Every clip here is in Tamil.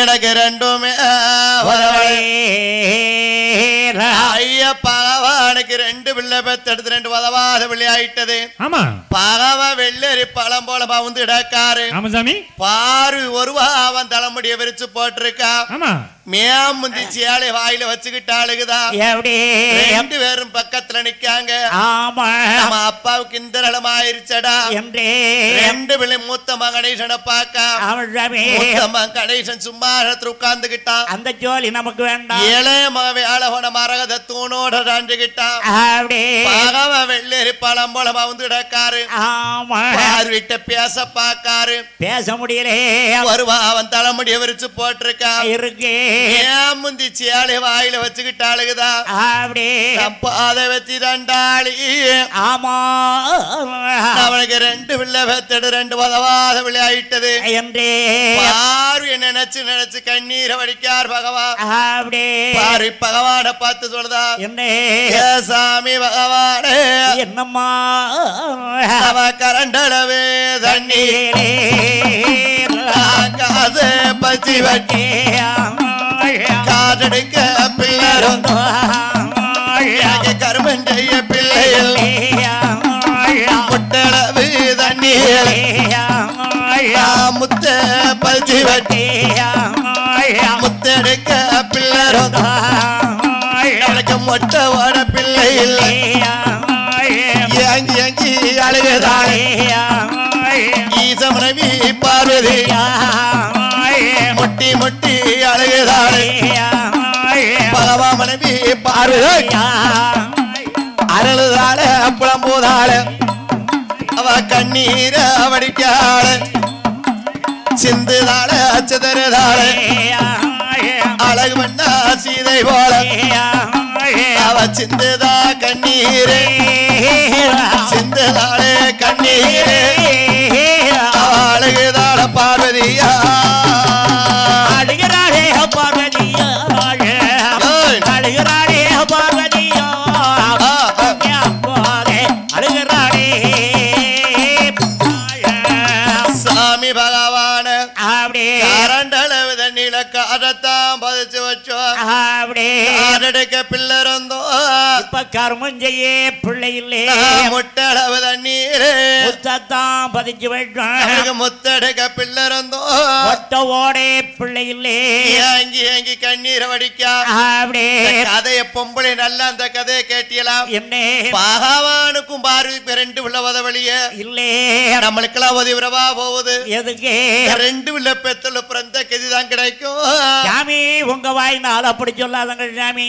எனக்கு ரெண்டுமே வரவழை ஐய பகவானுக்கு ரெண்டு பிள்ளை பெத்தெடுத்து ரெண்டு உதவாத பிள்ளை ஆயிட்டது ஆமா பகவ வெள்ளரி பழம் போல பவுந்து இடக்காரு ஆமா சாமி பாரு ஒருவா அவன் தலைமுடிய விரிச்சு போட்டிருக்கான் ஆமா மேமுந்தி சேலை வாயில வச்சுக்கிட்டாளுகுதான் எப்படி ரெண்டு பேரும் பக்கத்துல நிக்காங்க ஆமா நம்ம அப்பாவுக்கு இந்த நிலம் ஆயிருச்சடா என்றே ரெண்டு பிள்ளை மூத்த மகன் கணேசனை பார்க்க அவன் சாமி மூத்த மகன் கணேசன் சும்மா இடத்துல உட்கார்ந்துகிட்டான் அந்த ஜோலி நமக்கு வேண்டாம் இளைய மகன் அழகோன மரகத தூணோட ராண்டுகிட்டான் அப்படி பகவ வெள்ளரி பழம் போல வந்து இடக்காரு ஆமா பார்விட்ட பேச பாக்காரு பேச முடியலே வருவா அவன் தலைமுடிய விரிச்சு போட்டிருக்கான் இருக்கு ஏன் முந்தி சேலை வாயில வச்சுக்கிட்டாளுகுதான் அப்படி பாதை வச்சு ரெண்டாளி ஆமா அவனுக்கு ரெண்டு பிள்ளை பெத்தடு ரெண்டு உதவாத பிள்ளை ஆயிட்டது என்றே பார்வை நினைச்சு நினைச்சு கண்ணீரை வடிக்கார் பகவான் அப்படி பாரு பகவான பார்த்து சொல்றதா என்னே ஏ சாமி பகவானே என்னம்மா அவ கரண்டளவே தண்ணி காசு பச்சி வட்டி காதெடுக்க பிள்ளரும் கருமன் செய்ய பிள்ளைகள் முட்டளவு தண்ணீர் முத்த பச்சி வட்டி முத்தெடுக்க பிள்ளரும் எனக்கு மொட்டை ஓட பிள்ளை இல்லை ஏங்கி ஏங்கி அழுகுதாளே ஈசமனவி பார்வதி முட்டி முட்டி அழுகுதாளே பகவா மனைவி பார்வதி அருளுதாள புலம்புதாள அவ கண்ணீர வடிக்காள சிந்துதாள அச்சதருதாள அழகு பண்ணா சீதை போல அவ சிந்துதா கண்ணீரே சிந்துதாளே கண்ணீரே அவ அழகுதாள பார்வதியா அழுகிறாரே பார்வதியா ஏய். அழுகிறாரே பார்வதியா ஆ, ஆ. அப்பாவே அழுகிறாரே சாமி பகவான அப்படி கரண்டளவு தண்ணியில காரத்தான் பதிச்சு வச்சோம் அப்படி காரடுக்க பிள்ளை இருந்தோம் இப்ப கருமஞ்சையே பிள்ளை இல்லே முட்டளவு தண்ணீர் முத்தத்தான் பதிச்சு வைட்டோம் அவனுக்கு முத்தடுக்க பிள்ளை இருந்தோம் ஒட்ட ஓடே பிள்ளை இல்லே ஏங்கி ஏங்கி கண்ணீரை வடிக்கா அப்படி இந்த கதைய பொம்பளை நல்லா அந்த கதையை கேட்டியலாம் என்ன பகவானுக்கும் பார்வைக்கு ரெண்டு உள்ள உதவழிய இல்லே நம்மளுக்கெல்லாம் உதவிரவா போகுது எதுக்கு ரெண்டு உள்ள பெத்தல பிறந்த கதி தான் கிடைக்கும் சாமி உங்க வாயினால் அப்படி சொல்லாதங்க சாமி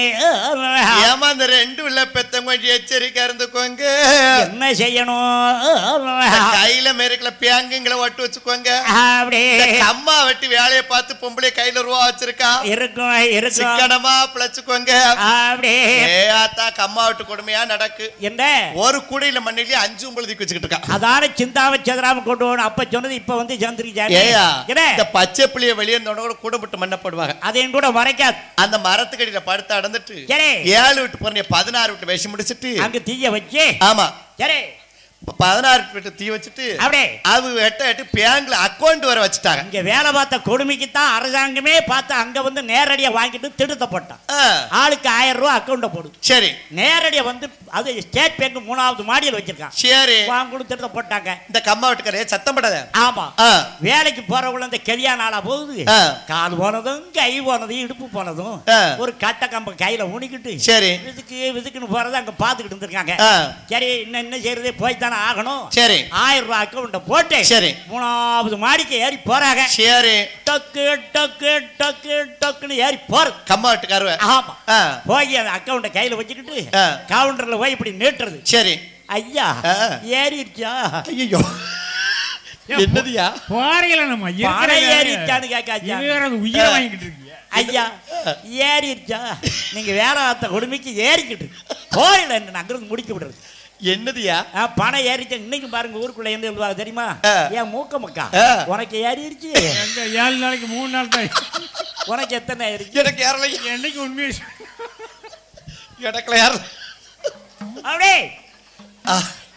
ஏமா அந்த ரெண்டு உள்ள பெத்தவங்க கொஞ்சம் எச்சரிக்கை இருந்துக்கோங்க என்ன செய்யணும் கையில மெருக்கல பேங்குங்களை ஒட்டு வச்சுக்கோங்க அப்படி இந்த கம்மா வெட்டி வேலையை பார்த்து பொம்பளை கையில ரூபா வச்சிருக்கா இருக்கும் இருக்கும் சிக்கனமா பிழைச்சுக்கோங்க அப்படி ஏ ஆத்தா கம்மா விட்டு கொடுமையா நடக்கு என்ன ஒரு குடையில மண்ணிலேயே அஞ்சு உம்பளதி வச்சுக்கிட்டு இருக்கா அதான சிந்தாவை சதுராம கொண்டு போகணும் அப்ப சொன்னது இப்ப வந்து சந்திரிக்கு சாமி ஏயா என்ன இந்த பச்சை புளிய வெளியே இருந்தவன கூட கூடப்பட்டு மண்ணப்படுவாங்க அதையும் கூட மறைக்காது அந்த மரத்துக்கடியில படுத்து அடந்துட்டு சரி ஏழு விட்டு போற பதினாறு விட்டு விஷம் முடிச்சிட்டு அங்க தீய வச்சு ஆமா சரி ப- பதினாறு விட்டு தீ வச்சுட்டு அப்படியே அது எட்ட எட்டு பேங்க்ல அக்கௌண்ட் வர வச்சுட்டாங்க இங்க வேலை பார்த்த கொடுமைக்கு தான் அரசாங்கமே பார்த்து அங்க வந்து நேரடியா வாங்கிட்டு திட்டத்தை போட்டான் ஆ, ஆளுக்கு ஆயிரம் ரூபாய் அக்கௌண்ட போடு சரி நேரடியா வந்து அது ஸ்டேட் பேங்க் மூணாவது மாடியில் வச்சிருக்கான் சரி வாங்கணும் திட்டத்தை போட்டாங்க இந்த கம்மா வீட்டுக்காரே சத்தம் படாத ஆமா ஆ, வேலைக்கு போறவங்கள இந்த கல்யாண நாளா போகுது ஆ. கால் போனதும் கை போனதும் இடுப்பு போனதும் ஆ. ஒரு கட்ட கம்ப கையில ஊனிக்கிட்டு சரி விதுக்கு விதுக்குன்னு போறத அங்க பாத்துக்கிட்டு இருந்திருக்காங்க ஆ, சரி இன்னும் என்ன செய்யறது போய் தானே ஆகணும் சரி ஆயிரம் ரூபாய் அக்கௌண்ட போட்டு சரி. மூணாவது மாடிக்கு ஏறி போறாங்க சரி டக்கு டக்கு டக்கு டக்குன்னு ஏறி போறது கம்மா வீட்டுக்காரவ ஆமா ஆ, போய் அந்த அக்கௌண்ட கையில வச்சுக்கிட்டு ஆ. கவுண்டர்ல போய் இப்படி நீட்டுறது சரி ஐயா ஆ. ஏறிடுச்சா ஐயோ என்னதுயா போறீங்களா நம்ம பணம் ஏறிடுச்சான்னு கேட்காச்சா உயிரை வாங்கிட்டு இருக்கீங்க ஐயா ஏறிடுச்சா நீங்க வேலை பார்த்த கொடுமைக்கு ஏறிக்கிட்டு கோயில என்ன அங்கிருந்து முடிக்க விடுறது என்னதுயா ஆ, பணம் ஏறிச்சு இன்னைக்கு பாருங்க ஊருக்குள்ள எந்த எழுதுவாங்க தெரியுமா ஆ. ஏன் மூக்க மக்கா ஆ. உனக்கு ஏறிடுச்சு எங்க ஏழு நாளைக்கு மூணு நாள் தான் உனக்கு எத்தனை ஏறிச்சு எனக்கு யாரல என்னைக்கு உண்மையை எனக்குல யார அப்படியே ஆ,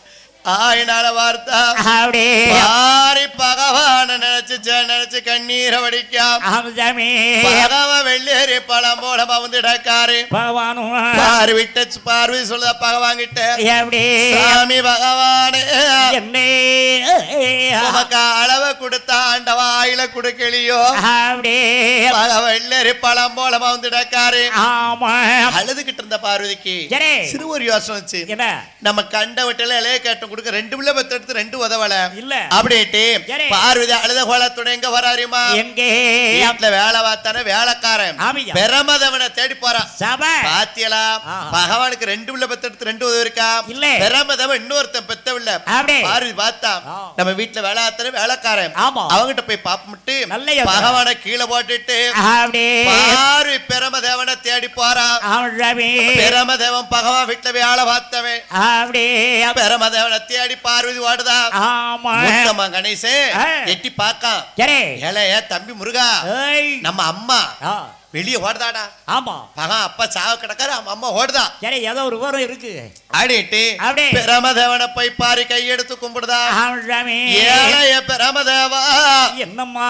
ஆயினால வார்த்தா அப்படி பாரி பகவான நினைச்சு சே- நினைச்சு கண்ணீரை வடிக்காம் ஆமசாமி பகவ வெள்ளேரி பழம் போல வந்துடக்காரு பகவானும் பாரு விட்ட பார்வை சொல்லுதா பகவான் கிட்ட எப்படி சாமி பகவானே என்னே உமக்கு அளவை கொடுத்த ஆண்ட வாயில குடுக்கலையோ அப்படி பக வெள்ளேரி பழம் போல வந்துடக்காரு ஆமா அழுதுகிட்டு இருந்த பார்வதிக்கு சரி சிறு ஒரு யோசனை வச்சு என்ன நம்ம கண்ட விட்டல இலைய கேட்டும் கொடுக்க ரெண்டு பிள்ளை பத்து எடுத்து ரெண்டு உதவல இல்ல அப்படின்ட்டு சரி. பார்வதி அழுத கோலத்துட எங்க வராரிமா எங்கே வீட்டுல வேலை பார்த்தானே வேலைக்காரன் ஆமையா. பெரமதவனை தேடி போறான் சபை பாத்தியலா ஆ. பகவானுக்கு ரெண்டு பிள்ளை பெத்து எடுத்து ரெண்டு உதவி இருக்கா இல்ல. பெரமதவன் இன்னொருத்தன் பெத்த பிள்ளை அப்படி. பார்வதி பார்த்தா ஆ. நம்ம வீட்டுல வேலை பார்த்தானே வேலைக்காரன் ஆமா. அவங்கிட்ட போய் பாப்பமிட்டு நல்ல யோசனை. பகவானை கீழே போட்டுட்டு அப்படி பார்வை பெரமதேவனை தேடி போறான் ஆமசாமி பெரமதேவன் பகவான் வீட்டுல வேலை பார்த்தவன் அப்படி பெரமதேவனை தேடி பார்வதி ஓடுதா ஆமா மூத்தம்மா கணேசன் ஆ. எட்டி பாக்கான் சரி ஏழைய தம்பி முருகா ஏய் நம்ம அம்மா ஆ, வெளியே ஓடுதாடா ஆமா பகா அப்பா சாவ கிடக்காரு அம்மா அம்மா ஓடுதா சரி ஏதோ ஒரு விவரம் இருக்கு ஆடிட்டு அப்படியே. பிரமதேவனை போய் பாரு கையெடுத்து கும்பிடுதா ஆமசாமி ஏழைய பிரமதேவா என்னம்மா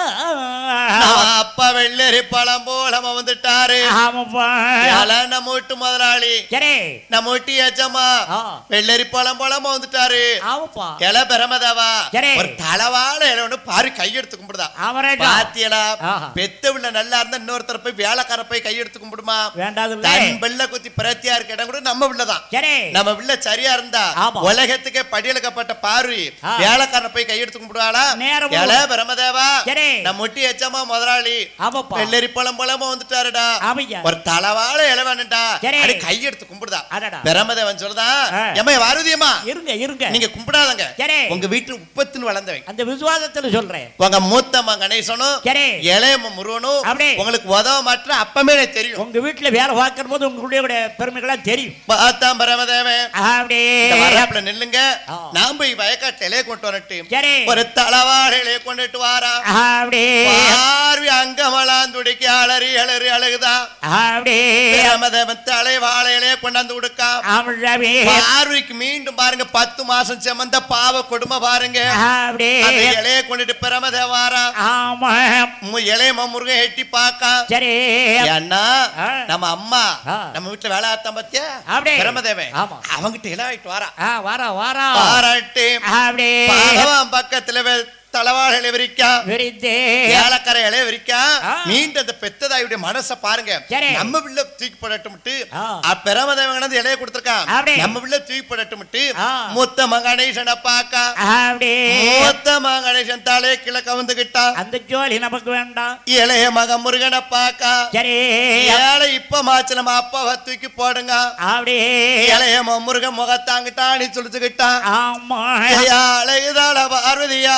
நம்ம அப்பா வெள்ளரி பழம் போல அவன் வந்துட்டாரு ஆமாப்பா ஏழை நம்ம வீட்டு முதலாளி சரி நம்ம வீட்டு ஏச்சம்மா ஆ. வெள்ளரி பழம் போல அவன் வந்துட்டாரு ஆமாப்பா இலை பிரமதேவா சரி. ஒரு தளவாழ இலை ஒண்ணு பாரு கையெடுத்து கும்பிடுதா அவரேடா பாத்தியலா ஆஹா. பெத்த உள்ள நல்லா இருந்தா இன்னொருத்தர போய் வேலைக்கார போய் கையெடுத்து கும்பிடுமா வேண்டாது தன் பிள்ளை குத்தி பிரத்தியா இருக்க இடம் கூட நம்ம பிள்ளைதான் சரி நம்ம பிள்ளை சரியா இருந்தா ஆமா. உலகத்துக்கே படியெழுக்கப்பட்ட பார்வை ஆ. வேலைக்காரனை போய் கையெடுத்து கும்பிடுவாளா நேரம் ஏல பிரமதேவா சரி. நம்ம ஒட்டி எச்சமா முதலாளி ஆமாப்பா வெள்ளரி பழம் பழமா வந்துட்டாருடா ஆமையா ஒரு தலவாழ இளவன்டா சரி. அப்படி கையெடுத்து கும்பிடுதா அடடா. பிரமதேவன் சொல்லுதான் ஆ. எம்மா வாருதியம்மா இருங்க இருங்க நீங்க கும்பிடாதங்க சரி. உங்க வீட்டுல உப்பத்துன்னு வளர்ந்தவன் அந்த விசுவாசத்துல சொல்றேன் உங்க மூத்தம்மா கணேசனும் சரி இளையம்மா முருகனும் அப்படி. உங்களுக்கு உதவ மாற்ற அப்பமே எனக்கு தெரியும் உங்க வீட்டுல வேலை பார்க்கிற போது உங்களுடைய பெருமைகளா தெரியும் பார்த்தா பிரமதேவன் அப்படி இந்த வராப்புல நில்லுங்க ஆ. நான் போய் வயக்காட்டிலே கொண்டு வரட்டும் சரி ஒரு தளவாழையிலே கொண்டுட்டு வாரா அப்படி பார்வை அங்கமலாம் துடிக்க அலறி அலறி அழுகுதா அப்படி பிரமதேவன் தலை வாழையிலே கொண்டாந்து கொடுக்கா ஆமசாமி பார்வைக்கு மீண்டும் பாருங்க பத்து மாசம் செமந்த பாவ கொடுமை பாருங்க அப்படி அந்த இலைய கொண்டுட்டு பிரமதேவாரா ஆமா இளைய முருகன் எட்டி பாக்கா சரி அண்ணா ஆ. நம்ம அம்மா ஆ. நம்ம வீட்டுல வேலை ஆத்தான் பத்தியா அப்படி. பிரமதேவன் ஆமா. அவங்கிட்ட இலை ஆயிட்டு வாரா ஆ வாரா வாரா பாராட்டு அப்படி பகவான் பக்கத்துல வெ- தலவாழை விரிக்கா விரித்தே ஏலக்கரை இலைய விரிக்கா ஆ. மீண்டும் அந்த பெத்ததாயுடைய மனச பாருங்க சரி. நம்ம பிள்ளை தூக்கி போடட்டும்ட்டு ஆ. பெருமதவங்க இலைய கொடுத்திருக்கான் அப்படி. நம்ம பிள்ளை தூக்கி போடட்டும்ட்டு ஆ. மூத்த மகணேசனை பாக்கா அப்படி மூத்த மகணேசன் தலையை கிழக்க வந்துகிட்டா அந்த ஜோலி நமக்கு வேண்டாம் இளைய மக முருகனை பாக்கா சரி ஏழை இப்ப மாச்சு நம்ம அப்பாவை தூக்கி போடுங்க அப்படி இளைய ம- முருகன் முகத்தாங்கிட்டான் நீ சொல்லிச்சுக்கிட்டான் ஆமா ஐயா, அழகுதாள பார்வதியா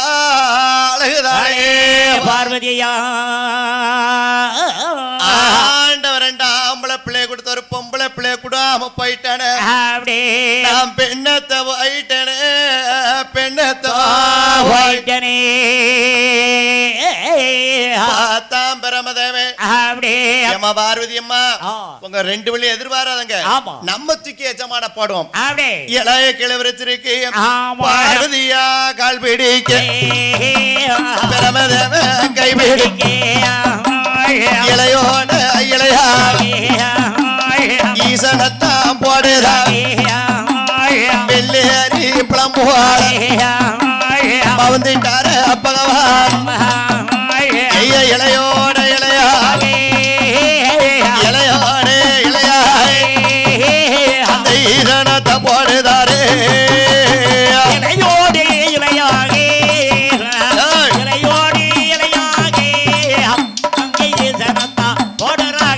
அழகுதாளே பார்வதியா ஆண்டவர் ரெண்டு ஆம்பளை பிள்ளை கொடுத்த ஒரு பொம்பளை பிள்ளை கூடாம போயிட்டானே அப்படி நான் பெண்ணத்தை போயிட்டேனே பெண்ணத்தை போயிட்டேன். வைட்டனே பார்த்தான் பிரமதேவன் அப்படி ஏமா பார்வதி அம்மா ஆ. உங்க ரெண்டு வழி எதிர்பாராதங்க ஆமா. நம்ம தூக்கி எஜமான போடுவோம் அப்படி இளைய கிழவரிச்சிருக்கு ஆமா. பார்வதியா கால் பிடிக்க பிரமதேவன் கை பிடிக்க இளையோட இளையா ஈசனத்தான் போடுதா வெள்ளேரி பிளம்புவாள் வந்துட்டாரு பகவான் ஐய இளையோட இளையா இளையோட இளையா அந்த ஈசனத்தை போடுதாரு இளையோடு இளையாக இளையோடு இளையாக அங்கே சனத்தா போடுறாக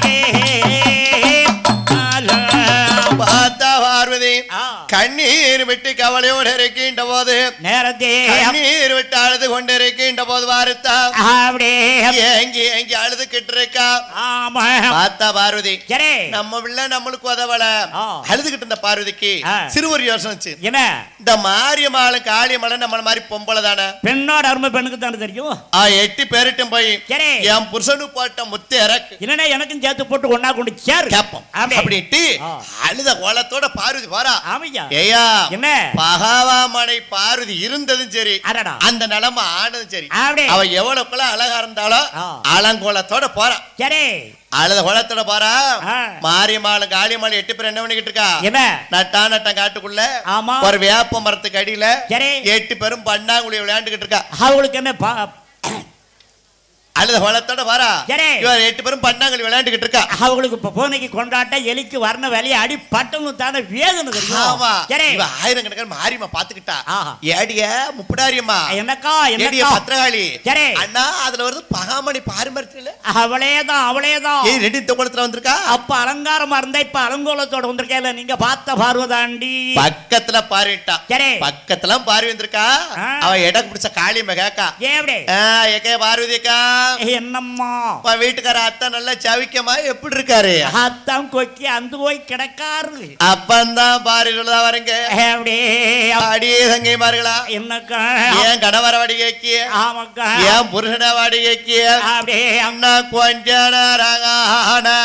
பார்த்தா பார்வதி கண்ணீர் விட்டு கவலையோடு இருக்கின்ற போது நேரத்தே கண்ணீர் விட்டு அழுது கொண்டு இருக்கின்ற போது வாருத்தா அப்படி ஏங்கி ஏங்கி அழுதுகிட்டு இருக்கா ஆமா பார்த்தா பார்வதி சரி நம்ம பிள்ளை நம்மளுக்கு உதவல ஆ. அழுதுகிட்டு இருந்த பார்வதிக்கு ஆ. சிறுவர் யோசனை வந்துச்சு. என்ன இந்த மாரியம்மாளும் காளியம்மாளும் நம்மள மாதிரி பொம்பளை தானே பெண்ணோட அருமை பெண்ணுக்கு தானே தெரியும் ஆ எட்டி பேரிட்டும் போய் சரி என் புருஷனு போட்ட முத்து இறக்கு இல்லைன்னா எனக்கும் சேர்த்து போட்டு ஒன்னா கொண்டு சேரு கேப்போம் அப்படி அப்படின்ட்டு ஆ. அழுத கோலத்தோட பார்வதி போறா ஆமையா ஏயா என்ன என்ன பகாவாமனை பார்வதி இருந்ததும் சரி அடடா அந்த நிலைமை ஆனதும் சரி அப்படி அவ எவ்வளவுக்குள்ள அழகா இருந்தாலும் ஆ. அலங்கோலத்தோட போறா சரி அழுத கோலத்தோட போறா ஆ. மாரியம்மாள் காளியம்மாள் எட்டு பேர் என்ன பண்ணிக்கிட்டு இருக்கா என்ன நட்டா நட்டம் காட்டுக்குள்ள ஆமா. ஒரு வேப்ப மரத்துக்கு அடியில சரி. எட்டு பேரும் பன்னாங்குழி விளையாண்டுகிட்டு இருக்கா அவளுக்கு என்ன பா- அழுத கோலத்தோட வரா சரி. இவர் எட்டு பேரும் பன்னாங்குழி விளையாண்டுகிட்டு இருக்கா அவளுக்கு இப்ப பூனைக்கு கொண்டாட்ட எலிக்கு வர்ண வேலையை அடி பட்டணு தானே வேதனை ஆமா தெரியும் சரி இவ ஆயிரக்கணக்கான மாரியம்மா பாத்துக்கிட்டா ஆஹா. ஏடிய முப்படாரியம்மா என்னக்கா ஏடிய என்னக்கா பத்திரகாளி சரி. அண்ணா அதுல வருது பகாமணி பாரம்பரியத்துல அவளேதான் அவளேதான் ஏய் ரெண்டு இந்த குளத்துல வந்திருக்கா அப்ப அலங்காரமா இருந்தா இப்ப அலங்கோலத்தோட வந்திருக்கேல நீங்க பார்த்த பார்வதாண்டி பக்கத்துல பாரிட்டா சரி பக்கத்துல பாரி வந்திருக்கா ஆ. அவ இடம் பிடிச்ச காளியம்ம கேக்கா ஏவடே ஆ, ஏக்கே பார்வதிக்கா என்னம்மா உன் வீட்டுக்கார அத்தை நல்லா சவிக்கமா எப்படி இருக்காரு அத்தான் கொக்கி அந்த போய் கிடக்காரு அப்பந்தான் பாரி சொல்லுதா வரங்க ஏவடே அடியே தங்கை மார்களா என்னக்கா ஏன் கணவர வாடி கேக்கிய ஆமாக்கா ஏன் புருஷன வாடி கேக்கிய அப்படியே அண்ணா கொஞ்ச நேரம்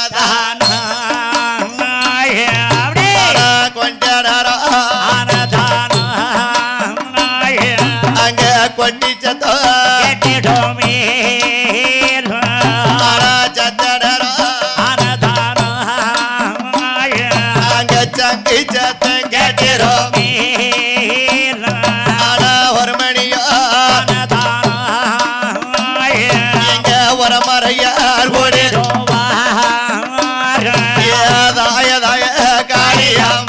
கொஞ்ச நேரம் அங்க கொட்டி சத்தம் ஆனா சத்த நேரம் அங்க சங்கி சத்தம் கேட்டிரும் ஆனா ஒரு மணியோ எங்க ஒரு மறையார் ஓடிரும் ஏதாயதாய காளியம்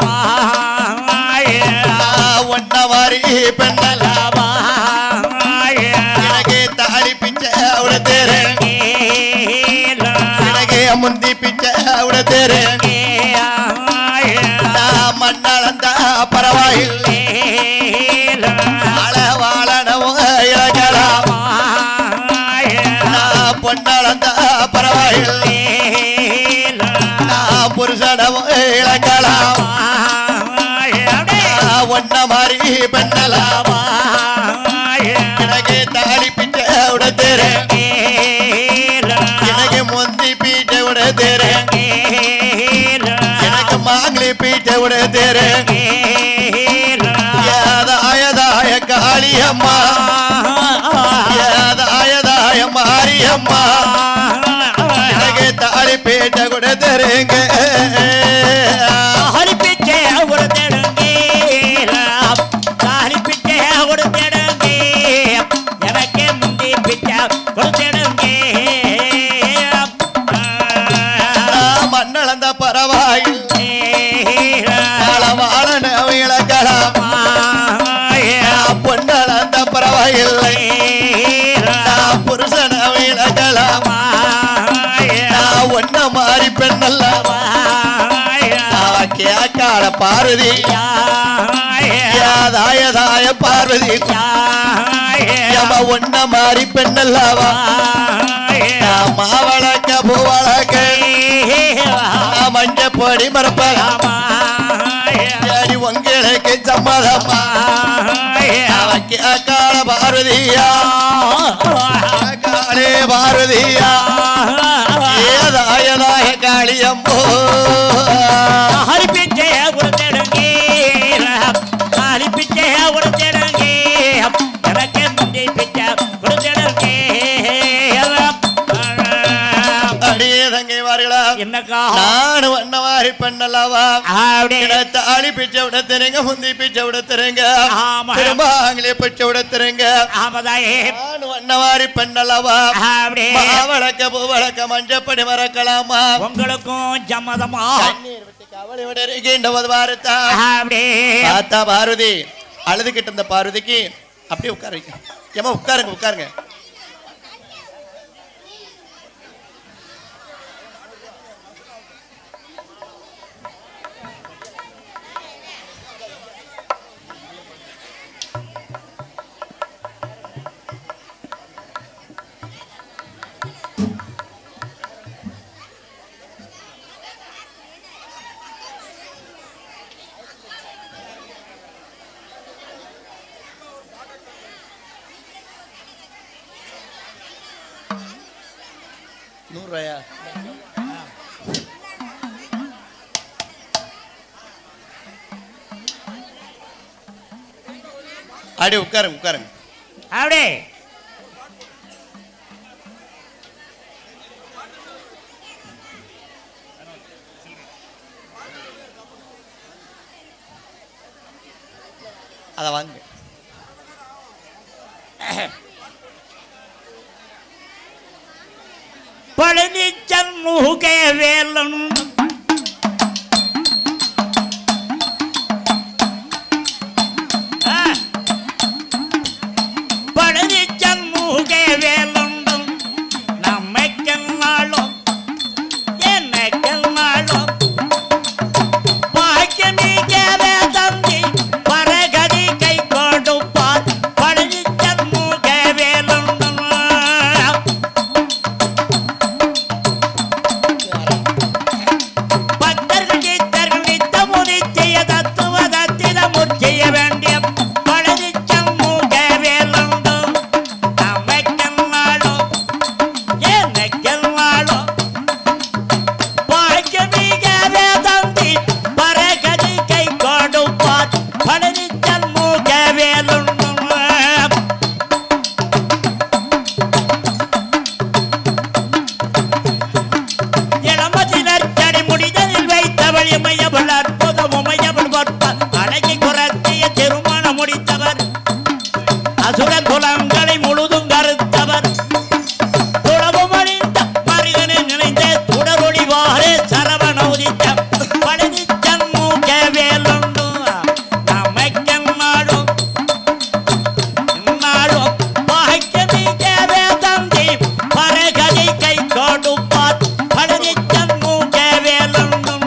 ஒன்ன மாதிரி பெண்ணல எனக்கு தாலி பிச்சை உடுத்தேரு எனக்கு முந்தி பிச்சை உடுத்தேரு நான் மண்ணளந்தா பரவாயில்லை அளவாளனவும் இழக்கலாம் நான் பொண்ணளந்தா பரவாயில்லை நான் புருஷனவும் இழக்கலாம் நான் ஒன்ன மாதிரி பெண்ணலாம் எனக்கு தாலி பிச்சை உடுத்தேரு எனக்கு முந்தி பீச்சை உடுத்தேரு எனக்கு மாங்கலி பீச்சை உடுத்தேரு ஏதாயதாய காளியம்மா ஏதாயதாய மாரியம்மா எனக்கு தாலி பீச்சை கொடுத்துருங்க நான் மண்ணளந்த பரவாயில்லை வாழ இழக்கலாம் நான் பொண்ணளந்த பரவாயில்லை நான் புருஷன இழக்கலாம் நான் ஒன்ன மாறி பெண்ணல்லாம் அவ கேக்கால பார்வதி யாதாயதாய பார்வதி எம ஒன்ன மாறி பெண்ணல்லவா நான் மாவளக்க பூவளக்க நான் மஞ்ச பொடி மரப்பலாம் சரி உங்களுக்கு சம்மதமா அவ கேக்கால பார்வதியா காளே பார்வதியா ஏதாயதாய காளியம்போ அடியே தங்கைமார்களா என்னக்கா நானும் வண்ணவாரி பெண்ணல்லவா அப்படியே தாலி பிச்சை விடத்துறீங்க முந்தி பிச்சை விடத்துறீங்க ஆமா. திரும்ப ஆங்கிலே பிச்சை விடத்துறீங்க ஆமாதாயே நானும் வண்ணவாரி பெண்ணல்லவா அப்படியே மாவளக்க பூவளக்க மஞ்சப்படி மறக்கலாமா உங்களுக்கும் சம்மதமா கண்ணீர் விட்டு கவலை விட இருக்கின்ற ஒரு வாரத்தா அப்படியே தாத்தா பார்வதி அழுதுகிட்டு இருந்த பார்வதிக்கு அப்படியே உட்காருங்க ஏமா உட்காருங்க உட்காருங்க நூறுரூவாயா அப்படியே உட்காருங்க உட்காருங்க அப்படியே அதை வாங்க பழனிச்சன் முகே வேலன் பழனிச்சன் முகே வேலுண்டும் நம்மைக்கென்னாலும் என்னைக்கென்னாலும் பாக்கியமிகவே தந்தி பரகதி கை கொடுப்பார் பழனிச்சன் முகே வேலுண்டும் பக்தர்கள் கீத்தர்கள் நித்தமுதி செய்ய தத்துவ தத்திதமுற் செய்ய வேண்டிய பழனிச்சம் மூக வேலுண்டு நமக்கென்னாலும் என்னைக்கென்னாலும் பாக்கியமிக வேதந்தி பரகதி கை கொடுப்பார் பழனிச்சம் மூக வேலுண்டு இளமதினர் தடி முடிதலில் வைத்தவள் இமையவள் அற்புதம் உமையவள் பொற்ப அழகி குரத்திய திருமணம் முடித்தவர் அசுர குலங்களை முழுதும் கருத்தவர் துளவும் அணிந்த மருகனை நினைந்த துடரொளிவாரே சரவண உதித்த பழனிச்சன் மூக்க வேலுண்டு நமக்கென்னாடும் நாளும் பாக்கியமிக வேதந்தி பரகதி கை கொடுப்பார் பழனிச்சன் மூக்க வேலுண்டும்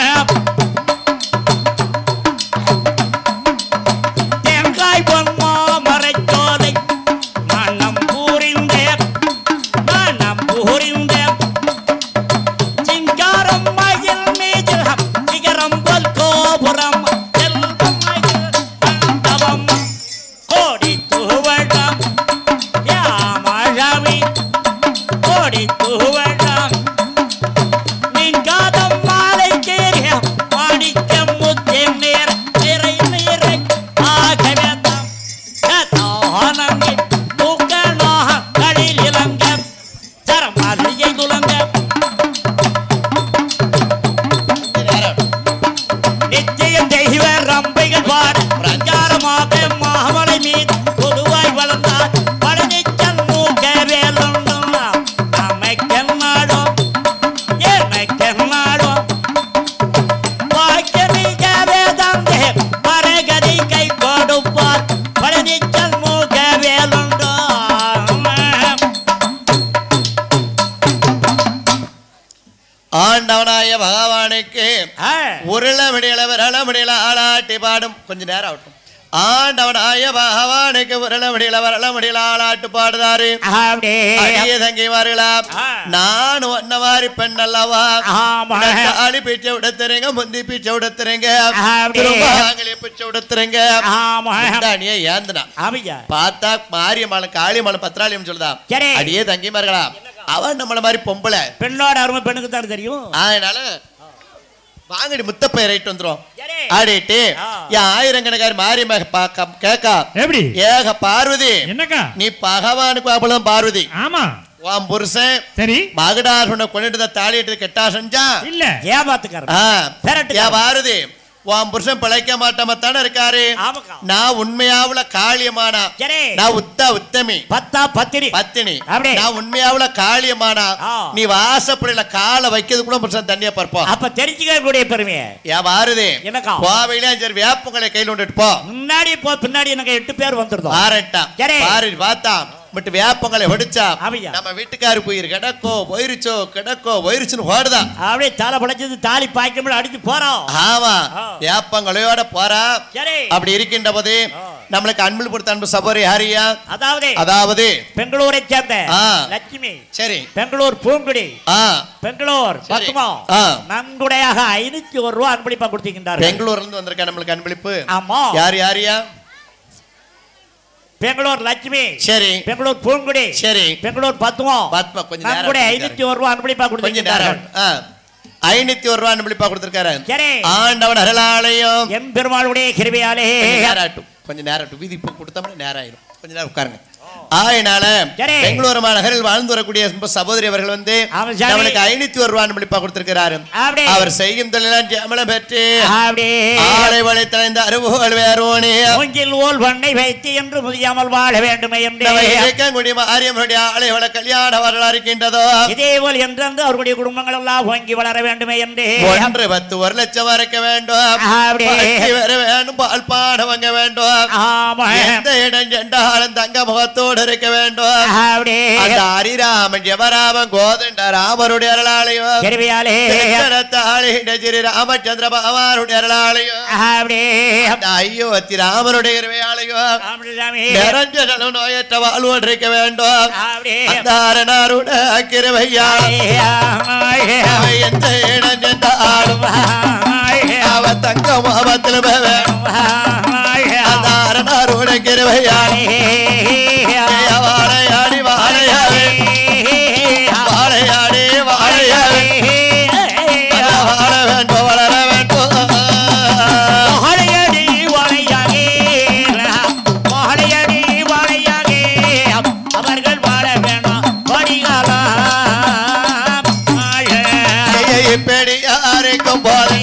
தேங்காய் பொன்மா மறைச்சோலை மனம் பூரிந்தேன் மனம் பூரிந்தேன் சிங்காரம் மயில் மீதில் சிகரம் போல் கோபுரம் செல்வம் மயில் மண்டபம் கோடி தூவழம் யாமழவி கோடி தூவழம் நின் காதம் மாலை கேரிய மாணிக்கம் முத்தின் நேர நிறை நிறை ஆகவேதம் கதானங்கி தூக்கணாக களில் இளங்க சரமாலியை துலங்க நிச்சயம் தெய்வ ரம்பைகள் பாட பிரச்சாரமாக மாமலை மீது பொதுவாய் வளர்ந்தார் பழனிச்சன் மூக்க வேலுண்டும் அமைக்கென்னாடும் ஏமைக்கென்னாடும் பாக்கியமிக வேதாந்தே பரகதி கை கொடுப்பார் பழனிச்சன் மூக்க வேலுண்டும் ஆண்டவனாய பகவானுக்கு ஆ, உருள முடியல விரல முடியல ஆளாட்டி பாடும் கொஞ்ச நேரம் ஆகட்டும் ஆண்டவனாய பகவானுக்கு உருள முடியல வரல முடியல ஆளாட்டு பாடுதாரு அப்படியே அடிய தங்கி வரலாம் ஆ. நான் ஒன்ன மாதிரி பெண் அல்லவா ஆமா. தாலி பிச்சை விடுத்துறீங்க முந்தி பிச்சை விடுத்துறீங்க அப்படி. திரும்பாங்களே பிச்சை விடுத்துறீங்க ஆமா அணியே ஏந்தனா ஆமையா பார்த்தா மாரியம்மன் காளியம்மன் பத்ராளியம் சொல்லுதா சரி. அடியே தங்கிமார்களா அவன் நம்மள மாதிரி பொம்பளை பெண்ணோட அருமை பெண்ணுக்கு தான் தெரியும் அதனால வாங்கடி முத்தப்பை ரைட் வந்துரும் சரி. ஆடிட்டு ஆ. என் ஆயிரக்கணக்காரி மாரியம்ம பாக்க கேக்கா எப்படி ஏக பார்வதி என்னக்கா நீ பகவானுக்கு அப்பளம் பார்வதி ஆமா உன் புருஷன் சரி மகடாசுனை கொண்டுட்டு தான் தாலிட்டு கெட்டா செஞ்சா இல்ல ஏமாத்துக்காரன் ஆ. பெரட்டு ஏன் பாரதி உன் புருஷன் பிழைக்க மாட்டாமத்தானே இருக்காரு ஆமாக்கா. நான் உண்மையாவுல காளியமானா சரி. நான் உத்தா உத்தமி பத்தா பத்திரி பத்தினி அப்படியே. நான் உண்மையாவுல காளியமானா ஆ. நீ வாசப்படியில காலை வைக்கிறது கூட புருஷன் தண்ணியா பார்ப்போம் அப்ப தெரிஞ்சுக்க கூடிய பெருமையை ஏன் பாரதி என்னக்கா? கோவையில சரி வேப்பங்களை கையில் கொண்டுட்டு போ முன்னாடி போ பின்னாடி எனக்கு எட்டு பேர் வந்துருந்தோம் பாரட்டா சரி. பாரு பார்த்தா பட் வேப்பங்களை வெடிச்சா ஆமையா. நம்ம வீட்டுக்காரு போயிரு கிடக்கோ போயிருச்சோ கிடக்கோ போயிருச்சுன்னு ஓடுதா அப்படியே தலை படைச்சது தாலி பாய்க்கமில்ல அடிச்சு போறோம் ஆமா ஆ. வேப்பங்களையோட போறா சரி அப்படி இருக்கின்ற போது ஆ. நம்மளுக்கு அன்பில் கொடுத்த அன்பு சபரி யாரியா அதாவது அதாவது பெங்களூரை சேர்ந்த ஆ. லட்சுமி சரி பெங்களூர் பூங்குடி ஆ பெங்களூர் சரி. பத்மா ஆ. நன்கொடையாக ஐநூத்தி ஒரு ரூபா அன்பளிப்பா கொடுத்திருக்கின்றார்கள் பெங்களூர்ல இருந்து வந்திருக்க நம்மளுக்கு அன்பளிப்பு ஆமா யார் யாரியா பெங்களூர் லட்சுமி சரி பெங்களூர் பூங்குடி சரி பெங்களூர் பத்மா பத்மா கொஞ்சம் நேரம் நன்கொடை இருங்க. ஐநூத்தி ஒரு ரூபா அன்பளிப்பா கொஞ்சம் நேரம் கொடுத்திருக்கின்றார்கள் ஆ ஐநூத்தி ஒரு ரூபாய் விழிப்பா கொடுத்திருக்காரு சரி ஆண்டவன் அருளாலயம் எம் பெருமாளுடைய கிருபையாலே கொஞ்சம் நேரம் ஆகட்டும் கொஞ்சம் நேரம் ஆகட்டும் வீதி இப்போ கொடுத்தோம்னா நேரம் ஆயிடும் கொஞ்ச நேரம் உட்காருங்க ஆயினால சரி. பெங்களூரு மாநகரில் வாழ்ந்து வரக்கூடிய ரொம்ப சகோதரி அவர்கள் வந்து ஆமா, சாமி. நம்மளுக்கு ஐநூத்தி ஒரு ரூபாய் விழிப்பா கொடுத்திருக்கிறாரு அப்படி அவர் செய்யும் தொழிலாம் ஜமலம் பெற்று அப்படி ஆலை வளை தலைந்த அருவுகள் வேறோனே மூங்கில் ஓல் பண்ணை வைத்து என்று முதியாமல் வாழ வேண்டுமே என்று இருக்கக்கூடிய மாரியம்மனுடைய ஆலை வள கல்யாண வரலாறு இருக்கின்றதோ இதே போல் என்றென்று அவர்களுடைய குடும்பங்கள் எல்லாம் ஓங்கி வளர வேண்டுமே என்று ஒன்று பத்து ஒரு லட்சம் வரைக்க வேண்டும் அப்படி. பக்தி வர வேண்டும் பால் பாட வாங்க வேண்டும் ஆமா எந்த இடம் சென்றாலும் தங்க முகத்தோடு இருக்க வேண்டும் அப்படி அந்த ஹரிராமன் ஜெபராமன் கோதண்ட ராமருடைய அருளாலயம் கிருபையாலே திருச்சரத்தாளிட ஸ்ரீ ராமச்சந்திர பகவானுடைய அருளாலயம் அப்படி அந்த அயோத்தி ராமருடைய இருவையாலயம் அப்படி சாமி நிறைஞ்ச நல நோயற்ற வாழ்வோடு இருக்க வேண்டும் அப்படி அந்த அரணாருட கிருவையால் அவன் எந்த இடம் சென்றாலும் அவன் தங்க முகத்தில் வேணும் அந்த அரணாருட கிருவையால் வாழையாடி வாழையாடி வாழையாடி வாழையாடி வாழ வேண்டும் வளர வேண்டும் மொகளையடி வாழையாகே மொகளையடி வாழையாகே அவர்கள் வாழ வேணும் கொடிகாலம் பெரியாருக்கும் போது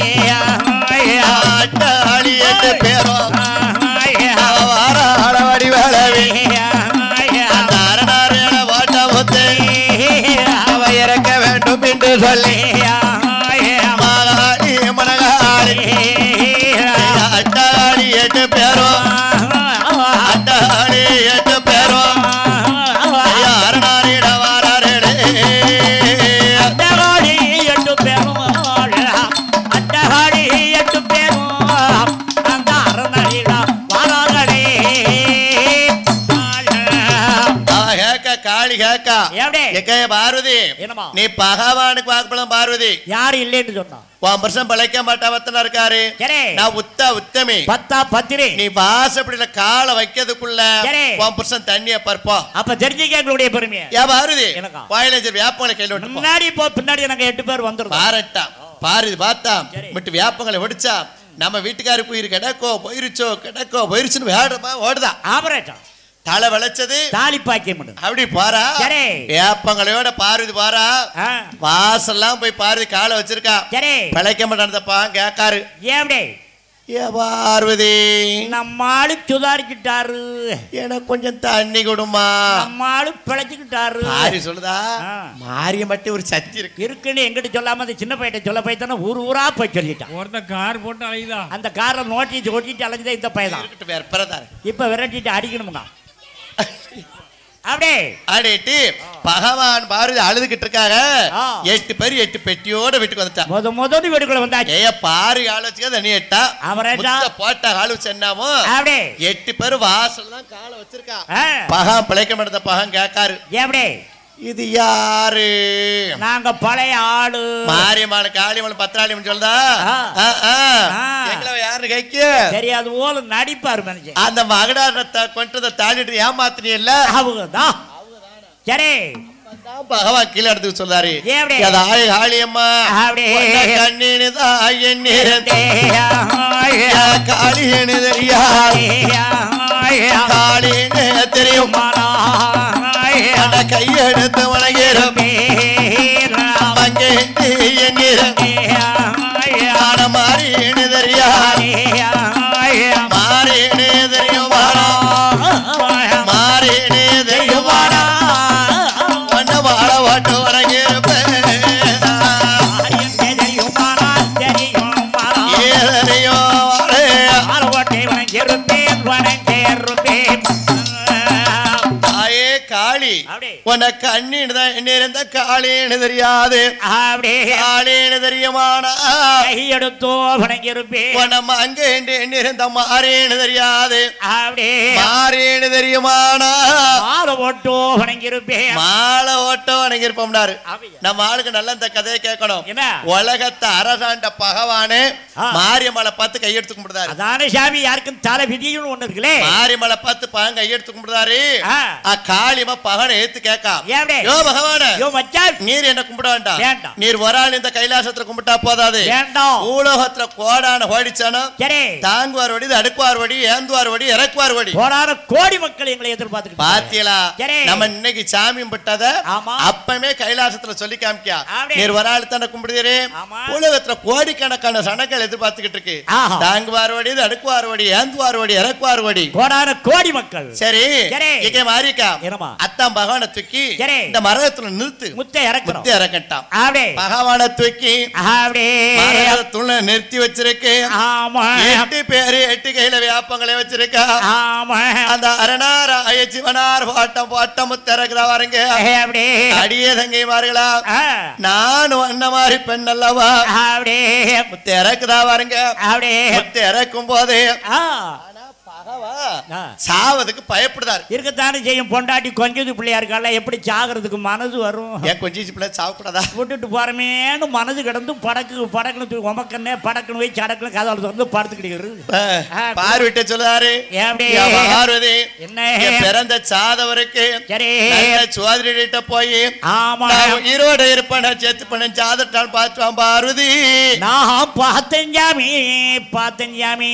ஆட்டாளி என்று பேரும் வார அளவடி வேளவி அந்த அரணாரியான வாட்டமுத்து அவ இறக்க வேண்டும் என்று சொல்லி மகாளி மனகாளி அட்டாளி என்று பேரும் அட்டாளி என்று பேரும் அரணாரிட வாரே அட்டகாடி எட்டு பேரும் அட்டகாடி எட்டு பேரும் அந்த அரணடிடா வாராங்களே கேக்க காளி கேக்கா எப்படி? எக்கைய பார்வதி என்னம்மா? நீ பகவானுக்கு வாக்குப்படம் பார்வதி யாரு இல்லைன்னு சொன்னா உன் புருஷன் பழைக்க மாட்டாவத்தனா இருக்காரு சரி. நான் உத்தா உத்தமி பத்தா பத்திரி நீ வாசப்படியில காலை வைக்கிறதுக்குள்ள சரி. உன் புருஷன் தண்ணிய பருப்போம் அப்ப தெரிஞ்சுக்க எங்களுடைய பெருமையை ஏன் பாருதி எனக்கா? வாயில சரி வேப்பங்களை கையில விட்டு போ. முன்னாடி போ பின்னாடி எனக்கு எட்டு பேர் வந்துருந்தோம் பாரட்டா பாருதி பார்த்தா சரி. விட்டு வேப்பங்களை ஒடிச்சா நம்ம வீட்டுக்காரு போயிரு கிடக்கோ போயிருச்சோ கிடக்கோ போயிருச்சுன்னு வேடமா ஓடுதா ஆபரேட்டம் தலை விளைச்சது தாலி பாக்கியம் மட்டும் அப்படி போறா சரி. வேப்பங்களையோட பார்வதி போறா ஆ, வாசல்லாம் போய் பார்வதி காலை வச்சிருக்கா சரி பிழைக்க மாட்டானதப்பா கேக்காரு எப்படி ஏ பார்வதி நம்ம ஆளு சுதாரிக்கிட்டாரு எனக்கு கொஞ்சம் தண்ணி கொடுமா நம்ம ஆளு பிழைச்சுக்கிட்டாரு மாறி சொல்லுதா ஆ. மாரிய மட்டும் ஒரு சக்தி இருக்கு இருக்குன்னு எங்கிட்ட சொல்லாம அந்த சின்ன பையன் சொல்ல போய் தானே ஊர் ஊரா போய் சொல்லிட்டான் ஒருத்தன் கார் போட்டு அலையுதா அந்த காரை நோட்டீஸ் ஓட்டிட்டு அலைஞ்சதே இந்த பையன் தான் இருக்கட்டும் வேற பிறதாரு இப்ப விரட்டிட்டு அடிக்கணுமுங்க அப்படியே ஆடிட்டு பகவான் பாரதி அழுதுகிட்டு இருக்காங்க ஆ. எட்டு பேர் எட்டு பெட்டியோட வீட்டுக்கு வந்துட்டான் முத முதல் வீடுக்குள்ள வந்தாச்சு ஏய பாரு ஆள் வச்சுக்க தண்ணி எட்டா அவரேட்டா? முத்த போட்ட ஆள் வச்சு என்னாமோ அப்படியே எட்டு பேர் வாசல் தான் காலை வச்சிருக்கா ஆ, பகவான் பிழைக்க மாட்டத பகவான் கேட்காரு எப்படி இது யாரு நாங்க பழைய ஆளு மாரியம்மாள் காளியம்மன் பத்திராளியம்மன் சொல்லுதா ஆ. ஆ, ஆ. ஆ. எங்களை யாருன்னு கேட்க தெரியாது போல நடிப்பாரு மனுஷன் அந்த மகடாரத்தை கொண்டு தாண்டிட்டு ஏமாத்தினியல்ல அவங்க தான் சரி அதான் பகவான் கீழே எடுத்து சொல்றாரு எப்படி? அதாய காளியம்மா அப்படி. கண்ணீனு தான் எண்ணீரந்தே காளியனு தெரியா காளின்னு தெரியும் அந்த கையெடுத்து வணங்கிடும் அங்கே எண்ணீரம் ஆன மாறின்னு தெரியா மாறின்னு தெரியும் மாறின்னு தெரியும் ஒன்ன வாழ வாட்டு வணங்கியிருப்பேன் ஏதனையும் தாயே காளி அப்படி. உன்னை கண்ணின்னு தான் என்ன இருந்த காளின்னு தெரியாது காளின்னு தெரியுமானா கையெடுத்தோ வணங்கியிருப்பேன் உன்னை அங்க என்று எண்ணிருந்த மாறேன்னு தெரியாது அப்படியே மாறேன்னு தெரியுமானா மாலை ஓட்டோ வணங்கியிருப்பேன் மாலை ஓட்டோ வணங்கியிருப்போம்னாரு அப்படியா? நம்ம ஆளுக்கு நல்ல இந்த கதையை கேட்கணும் என்ன? உலகத்தை அரசாண்ட பகவானே ஆ. மாரியம்மலை பார்த்து கையெடுத்து கும்பிடுறாரு அதான சாமி யாருக்கும் தலை விதியும் ஒண்ணு இருக்குல்லே மாரியம்மலை பார்த்து பகன் கையெடுத்து கும்பிடுறாரு ஆ. ஆ, காளியம்மா பகனை ஏத்து கேட்கா ஏப்டே? யோ பகவான யோ மச்சான் நீர் என்ன கும்பிட வேண்டாம் வேண்டாம். நீர் ஒரு ஆள் இந்த கைலாசத்துல கும்பிட்டா போதாது வேண்டாம் பூலோகத்துல கோடான ஓடிச்சானா சரி தாங்குவார் வடி அடுக்குவார் வடி ஏந்துவார் வடி இறக்குவார் வடி கோடான கோடி மக்கள் எங்களை எதிர்பார்த்துக்கிட்டு பாத்தீங்களா சரி. நம்ம இன்னைக்கு சாமி கும்பிட்டத ஆமா. அப்பமே கைலாசத்துல சொல்லி காமிக்கா அப்படி. நீர் ஒரு ஆள் தானே கும்பிடுதீரு ஆமா. உலகத்துல கோடிக்கணக்கான சனங்கள் எதிர்பார்த்துக்கிட்டு இருக்கு ஆஹா. தாங்குவார் வடி அடுக்குவார் வடி ஏந்துவார் வடி இறக்குவார் வடி கோடான கோடி மக்கள் சரி சரி. இங்க மாறிக்கா என்னம்மா? அத்தான் பகவானை தூக்கி சரி. இந்த மரகத்துல நிறுத்து முத்தை இறக்குறோம் முத்தி இறக்கட்டான் அப்படி பகவானை தூக்கி அப்படி மரகத்துல நிறுத்தி வச்சிருக்கு ஆமா எட்டு பேரு எட்டு கையில வியாப்பங்களை வச்சிருக்கா ஆமா அந்த அரணார் ஆய சிவனார் பாட்டம் பாட்டம் திறக்குதா பாருங்க அப்படி அடியே தங்கைமார்களா ஆ, நான் அண்ண மாதிரி பெண் அல்லவா அப்படி முத்து இறக்குதா பாருங்க அப்படி முத்து இறக்கும் போது ஆ, பகவா ஆ. சாவதுக்கு பயப்படுதார் இருக்கத்தானே செய்யும் பொண்டாட்டி கொஞ்சது பிள்ளையா இருக்கால எப்படி சாகிறதுக்கு மனசு வரும் ஏன் கொஞ்சம் பிள்ளை சாவக்கூடாதா விட்டுட்டு போறமேன்னு மனசு கிடந்து படக்கு படக்குன்னு தூக்கி உமக்கண்ணே படக்குன்னு போய் சடக்குன்னு கதவுல திறந்து படுத்துக்கிட்டு ஆ, பார்விட்ட சொல்லுதாரு எப்படி? ஏன் பார்வதி என்ன? என் பிறந்த சாதவருக்கு சரி நல்ல சுவாதிரிட்ட போய் ஆமா நான் உயிரோட இருப்பேன் செத்து பண்ண சாதட்டான் பார்த்துவான் பார்வதி நான் பார்த்தேன் ஜாமி பார்த்தேன் ஜாமி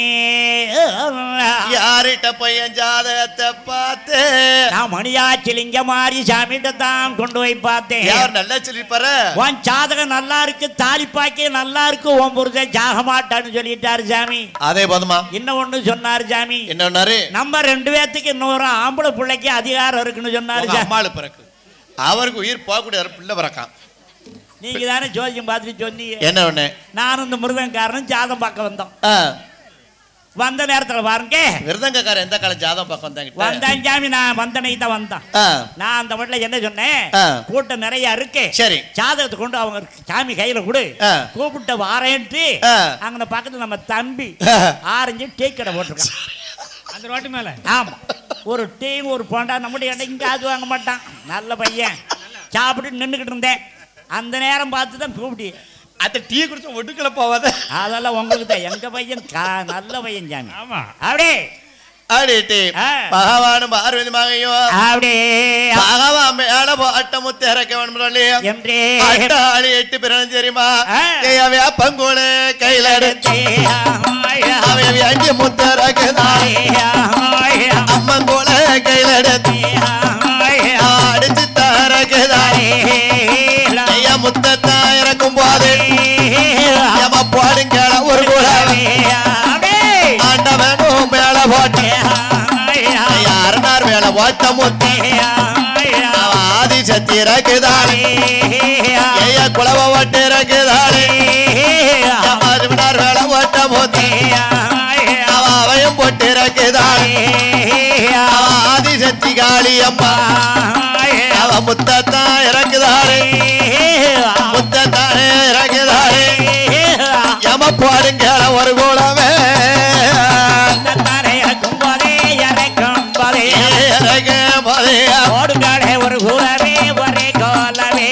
யார்கிட்ட போய் என் ஜாதகத்தை பார்த்து நான் மணியாச்சிலிங்க மாதிரி சாமிகிட்ட தான் கொண்டு போய் பார்த்தேன் யார் நல்லா சொல்லிருப்பாரு உன் ஜாதகம் நல்லா இருக்கு தாலிப்பாக்கி நல்லா இருக்கு உன் புருஷன் ஜாக மாட்டான்னு சொல்லிட்டாரு சாமி அதே போதுமா இன்னும் ஒண்ணு சொன்னாரு சாமி என்னன்னாரு நம்ம ரெண்டு பேர்த்துக்கு இன்னொரு ஆம்பளை பிள்ளைக்கு அதிகாரம் இருக்குன்னு சொன்னாரு உங்க சாமி அம்மாளு பிறக்கு அவருக்கு உயிர் போகக்கூடிய ஒரு பிள்ளை பிறக்கான் நீங்க தானே ஜோதியம் பார்த்துட்டு சொன்னீங்க என்ன ஒண்ணு நானும் இந்த முருகன்காரனும் ஜாதம் பார்க்க வந்தோம் ஆ, வந்த நேரத்துல பாருங்க விருதங்கக்காரன் எந்த காலம் ஜாதகம் பார்க்க வந்தாங்க வந்தான் சாமி நான் வந்தனைக்கு தான் வந்தான் நான் அந்த வீட்டில் என்ன சொன்னேன் ஆ. கூட்டம் நிறைய இருக்கு சரி ஜாதகத்தை கொண்டு அவங்க சாமி கையில கொடு ஆ. கூப்பிட்ட வாரேன்ட்டு ஆ. அங்கே பக்கத்துல நம்ம தம்பி ஆ. ஆரஞ்சு டீ கடை போட்டிருக்கான் அந்த ரோட்டு மேல ஆமா ஒரு டீ ஒரு போண்டா நம்முடைய இடம் இங்க அது வாங்க மாட்டான் நல்ல பையன் சாப்பிட்டு நின்றுக்கிட்டு இருந்தேன் அந்த நேரம் பார்த்து தான் கூப்பிட்டு அந்த டீ குடிச்சு ஒடுக்கல போவாத அதெல்லாம் உங்களுக்கு தான் எங்க பையன் கா- நல்ல பையன் சாமி ஆமா அப்படியே அப்படிட்டு ஆ. பகவானும் பார்வதி மகையும் அப்படியே பகவான் மேல போட்ட முத்து இறக்க வேணும் சொல்லி என்றே அட்டாளி எட்டு பிறகு தெரியுமா ஆ. ஏய், பங்கோல கையில எடுத்து அவன் அஞ்சு முத்து இறக்குதான் அம்மங்கோல கையில எடுத்து அடிச்சு தரக்குதான் ஐயா முத்தத்தா இறக்கும் போது எம போடுங்க ஒரு கூட ஆண்டவனும் மேல போட்டு யாருனார் மேல போட்ட முத்து அவன் ஆதி சக்தி இறக்குதானே ஐயா குளவ ஓட்டு இறக்குதானே மறுபடியார் மேல போட்ட முத்து அவன் அவையும் போட்டு இறக்குதானே அவன் ஆதி சக்தி காளி அம்மா அவன் முத்தத்தான் இறக்குதானே முத்தத்தானே இறக்குதானே எம போடுங்க ஒரு கூடவே இறங்க போதையா ஒரு கூறவே ஒரே கோலவே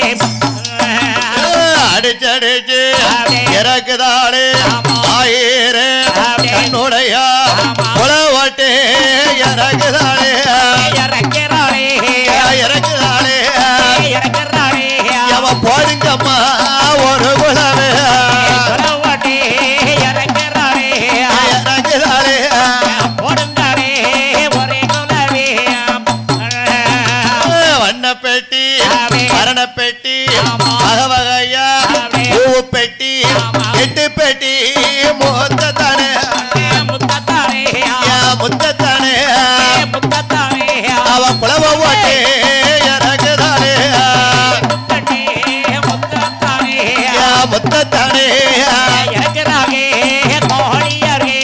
அடிச்சடிச்சு ஆமே. இறக்குதாளே ஆமா. ஆயிரே ஆமே. கண்ணுடைய ஆமா. புலவட்டே இறக்குதாளே இறக்கிறாரே இறக்குதாளே இறக்கிறாரே எவ போடுங்கம்மா ஒரு குலவே குலவாட்டே இறக்கிறாரே இறக்குதாளே போடுங்காரே ஒரே குலவே வண்ணப்பெட்டி ஆமே. மரணப்பெட்டி ஆமா. வகவகையா ஆமே. பூவு பெட்டி ஆமா. எட்டு பெட்டி முத்தத்தானே முத்தத்தாரே முத்தத்தானே முத்தத்தாரே அவ குலவ ஓட்டே இறக்குதாளே முத்தட்டே முத்தத்தாரே முத்தத்தானே இறக்கிறாரே கோழியரே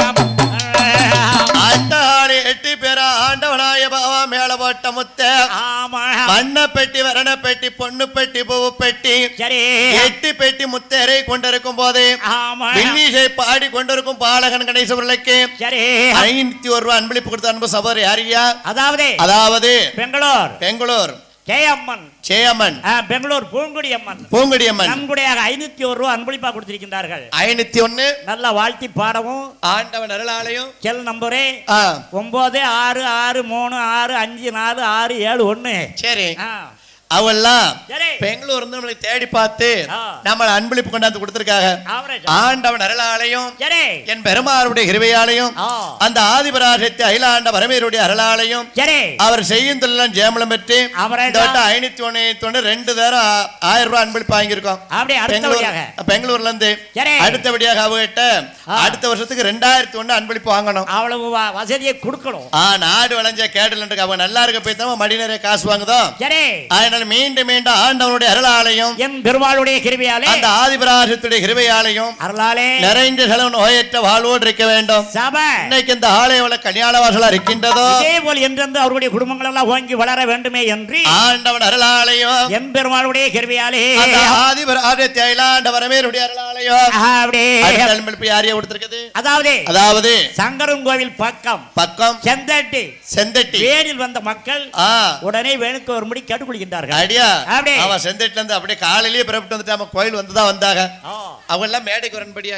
ஆண்டாளி எட்டு பேர ஆண்டவனாய பாவா மேல போட்ட முத்த ஆமா மண்ண பெட்டி வரண பெட்டி பொண்ணு பெட்டி பூவு பெட்டி சரி எட்டு பெட்டி முத்தேரை கொண்டிருக்கும் போது ஆமா விண்ணீசை பாடி கொண்டிருக்கும் பாலகன் கணேசவர்களுக்கு சரி ஐநூத்தி ஒரு ரூபாய் அன்பளிப்பு கொடுத்த அன்பு சபர் யாரியா அதாவது அதாவது பெங்களூர் பெங்களூர் கே அம்மன் சேயம்மன் ஆ, பெங்களூர் பூங்குடி அம்மன் பூங்குடி அம்மன் நன்கொடையாக ஐநூத்தி ஒரு ரூபா அன்பளிப்பா கொடுத்திருக்கின்றார்கள் ஐநூத்தி ஒண்ணு நல்லா வாழ்த்தி பாடவும் ஆண்டவன் அருளாலயம் செல் நம்பரே ஆ ஒன்பது ஆறு ஆறு மூணு ஆறு அஞ்சு நாலு ஆறு ஏழு ஒண்ணு சரி ஆ, அவெல்லாம் சரி பெங்களூர் இருந்து நம்மளை தேடி பார்த்து ஆ. நம்மளை அன்பளிப்பு கொண்டாந்து கொடுத்திருக்காங்க ஆவரேஜ் ஆண்டவன் அருளாலயம் சரி என் பெருமாளுடைய கிருபையாலயம் ஆ. அந்த ஆதிபராசத்தை அகிலாண்ட பரமேருடைய அருளாலயம் சரி அவர் செய்யும் தொழிலாம் ஜெயமலம் பெற்று அவரை இந்த வட்டம் ஐநூத்தி ஒண்ணு தொண்ணூறு ரெண்டு தரம் ஆ- ஆயிரம் ரூபாய் அன்பளிப்பு வாங்கியிருக்கோம் அப்படியே பெங்களூர் அடுத்தபடியாக பெங்களூர்ல இருந்து சரி. அடுத்தபடியாக அவகிட்ட ஆ. அடுத்த வருஷத்துக்கு ரெண்டாயிரத்தி ஒண்ணு அன்பளிப்பு வாங்கணும் அவ்வளவு வ- வசதியை கொடுக்கணும் ஆ நாடு வளைஞ்ச கேடல் அவங்க நல்லா இருக்க போய் தான் மடி நிறைய காசு வாங்குதோம் சரி அதனால மீண்டும் மீண்டும் ஆண்டவனுடைய அருளாலயம் என் பெருமாளுடைய கிருபியாலே அந்த ஆதிபராசத்துடைய கிருபையாலயம் அருளாலே நிறைந்த செலவு நோயற்ற வாழ்வோடு இருக்க வேண்டும் சப இன்னைக்கு இந்த ஆலயம் கல்யாணவாசலா இருக்கின்றதோ இதே போல் என்றென்று அவருடைய குடும்பங்கள் எல்லாம் ஓங்கி வளர வேண்டுமே என்று ஆண்டவன் அருளாலயம் என் பெருமாளுடைய கிருபியாலே அந்த ஆதிபராசத்தை அகிலாண்ட வரமேருடைய அருளாலயம் அப்படியே அடுத்த அன்பளிப்பு யாரையா கொடுத்திருக்குது அதாவது அதாவது சங்கரன் கோவில் பக்கம் பக்கம் செந்தட்டி செந்தட்டி வேனில் வந்த மக்கள் ஆ உடனே வேணுக்கு வரும்படி கேட்டுக்கொள்கின்றார்கள் அடியா அப்படியே. அவன் செந்தட்டில இருந்து அப்படியே காலையிலேயே பிறப்பிட்டு வந்துட்டாம கோயில் வந்துதான் வந்தாங்க ஆ, அவங்க எல்லாம் மேடைக்கு வரன்படியா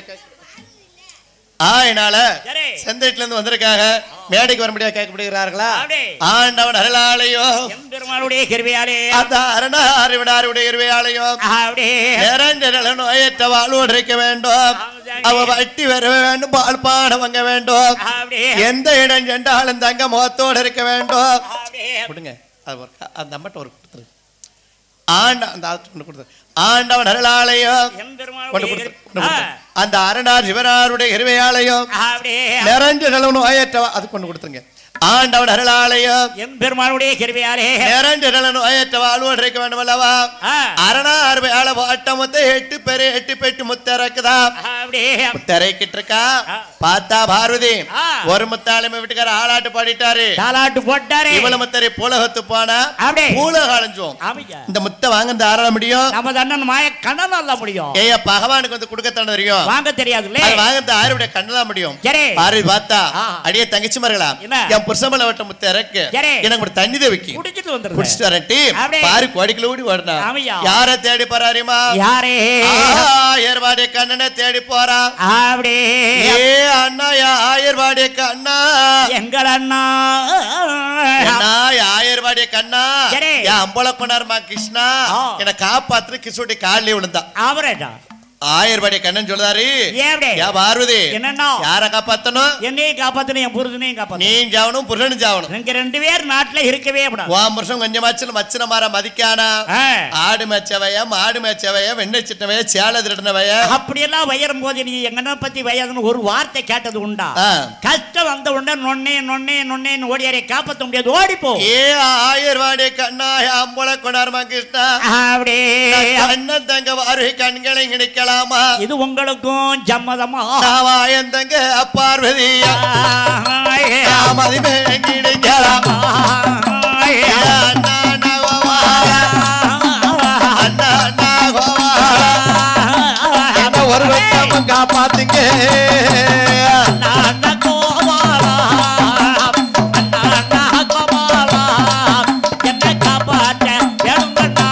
ஆயினால சரி. செந்தட்டில இருந்து வந்திருக்காங்க மேடைக்கு வரும்படியா கேட்கப்படுகிறார்களா அப்படியே. ஆண்டவன் அருளாலயம் என் பெருமாளுடைய கிருபியாலே அந்த அரணாரி விடாருடைய இருவையாலயம் அப்படியே நிரஞ்சன நோயற்ற வாழ்வோடு இருக்க வேண்டும் அவ வட்டி வர வேண்டும் பால் பாட வாங்க வேண்டும் அப்படியே எந்த இடம் சென்றாலும் தங்க முகத்தோடு இருக்க வேண்டும் அப்படியே கொடுங்க அது ஒரு க- அந்த அம்மட்ட ஒரு கொடுத்துரு ஆண்ட அந்த ஆத்து ஒண்ணு கொடுத்துரு ஆண்டவன் அருளாலயம் என் கொண்டு பெருமாளுடைய கொடுத்துரு, கிரு- கொண்டு ஆ, கொடுத்துரு. அந்த அரணார் சிவனாருடைய இருவையாலயம் அப்படியே நிறைஞ்ச செலவு நோயற்ற அது கொண்டு கொடுத்துருங்க ஆண்டவன் அருளாலயம் என் பெருமாளுடைய கிருபியாலே நிறைஞ்ச செலவு நோயற்ற வாழ்வோடு இருக்க வேண்டும் அல்லவா ஆ, அரணார் வேலை வாட்டம் மொத்தம் எட்டு பேரு எட்டு பெட்டு முத்தறக்குதா அப்படியே முத்தரைக்கிட்டு இருக்கா ஆ. பார்த்தா பார்வதி ஆ. ஒரு முத்தாளுமே வீட்டுக்கார ஆளாட்டு பாடிட்டாரு தாலாட்டு போட்டாரு இவள முத்தரை பூலகத்து போனா அப்படியே. பூலக அலைஞ்சோம் ஆமையா இந்த முத்தை வாங்க இந்த ஆறாட முடியும் நம்ம அண்ணன் மாய கண்ணன் அல்ல முடியும் ஏய்யா பகவானுக்கு வந்து கொடுக்கத்தான தெரியும் வாங்க தெரியாதுல்ல அது வாங்க இந்த ஆறுடைய கண்ணதான் முடியும் சரி பார்வதி பார்த்தா ஆ. அடியே தங்கச்சி மருகளா என்ன? என் புருஷமலை வட்ட முத்தை இறக்கு சரி. எனக்கு ஒரு தண்ணி தவிக்கி குடிச்சிட்டு வந்துருது குடிச்சிட்டு வரட்டி அப்படியே. பாரு கோடிக்குள்ள ஓடி ஓடுனா ஆமையா. யார தேடி போறாரிமா யாரே ஏர்வாடி கண்ணனை தேடி போறா அப்படியே ஏ அண்ணா யா ஆயர்வாடி கண்ணா எங்கள் அண்ணா அண்ணா யா ஆயர்வாடி கண்ணா சரி. யா அம்பல கொண்டாருமா கிருஷ்ணா ஆ. என்ன காப்பாத்துட்டு கிருஷ்ணோடி காலிலே விழுந்தா அவரேடா ஆயர்வாடி கண்ணன் சொல்றாரு ஏப்டே யா பார்வதி என்னண்ணா யார காப்பாத்தணும் என்னையும் காப்பாத்தணும் என் புருஷனையும் காப்பாத்தணும் நீ ஜாவணும் புருஷனும் ஜாவணும் நீங்க ரெண்டு பேர் நாட்டுல இருக்கவே கூடாது உன் புருஷன் கொஞ்சமாச்சும் மச்சின மாற மதிக்கானா ஆ, ஆடு மேய்ச்சவைய மாடு மேய்ச்சவைய வெண்ணெய் சிட்டவைய சேலை திருடினவைய அப்படியெல்லாம் வயரும் போது நீ எங்கன பத்தி வயதுன்னு ஒரு வார்த்தை கேட்டது உண்டா ஆ. கஷ்டம் வந்த உடனே நொன்னே நொன்னே நொன்னேன்னு ஓடியாரை காப்பாத்த முடியாது ஓடிப்போ ஏ ஆயர்வாடி கண்ணா யா அம்பல கொண்டாருமா கிருஷ்ணா அப்படியே கண்ணன் தங்க வாரு கண்களை இணைக்கலாமா இது உங்களுக்கும் ஜம்மதமா நாவாயன் தங்க பார்வதியா மதிமே இணைக்கலாம் அண்ணா நகவா அண்ணா நகவா என்ன ஒரு வெட்டமும் காப்பாத்துங்க என்ன காப்பாற்ற வேணுங்கண்ணா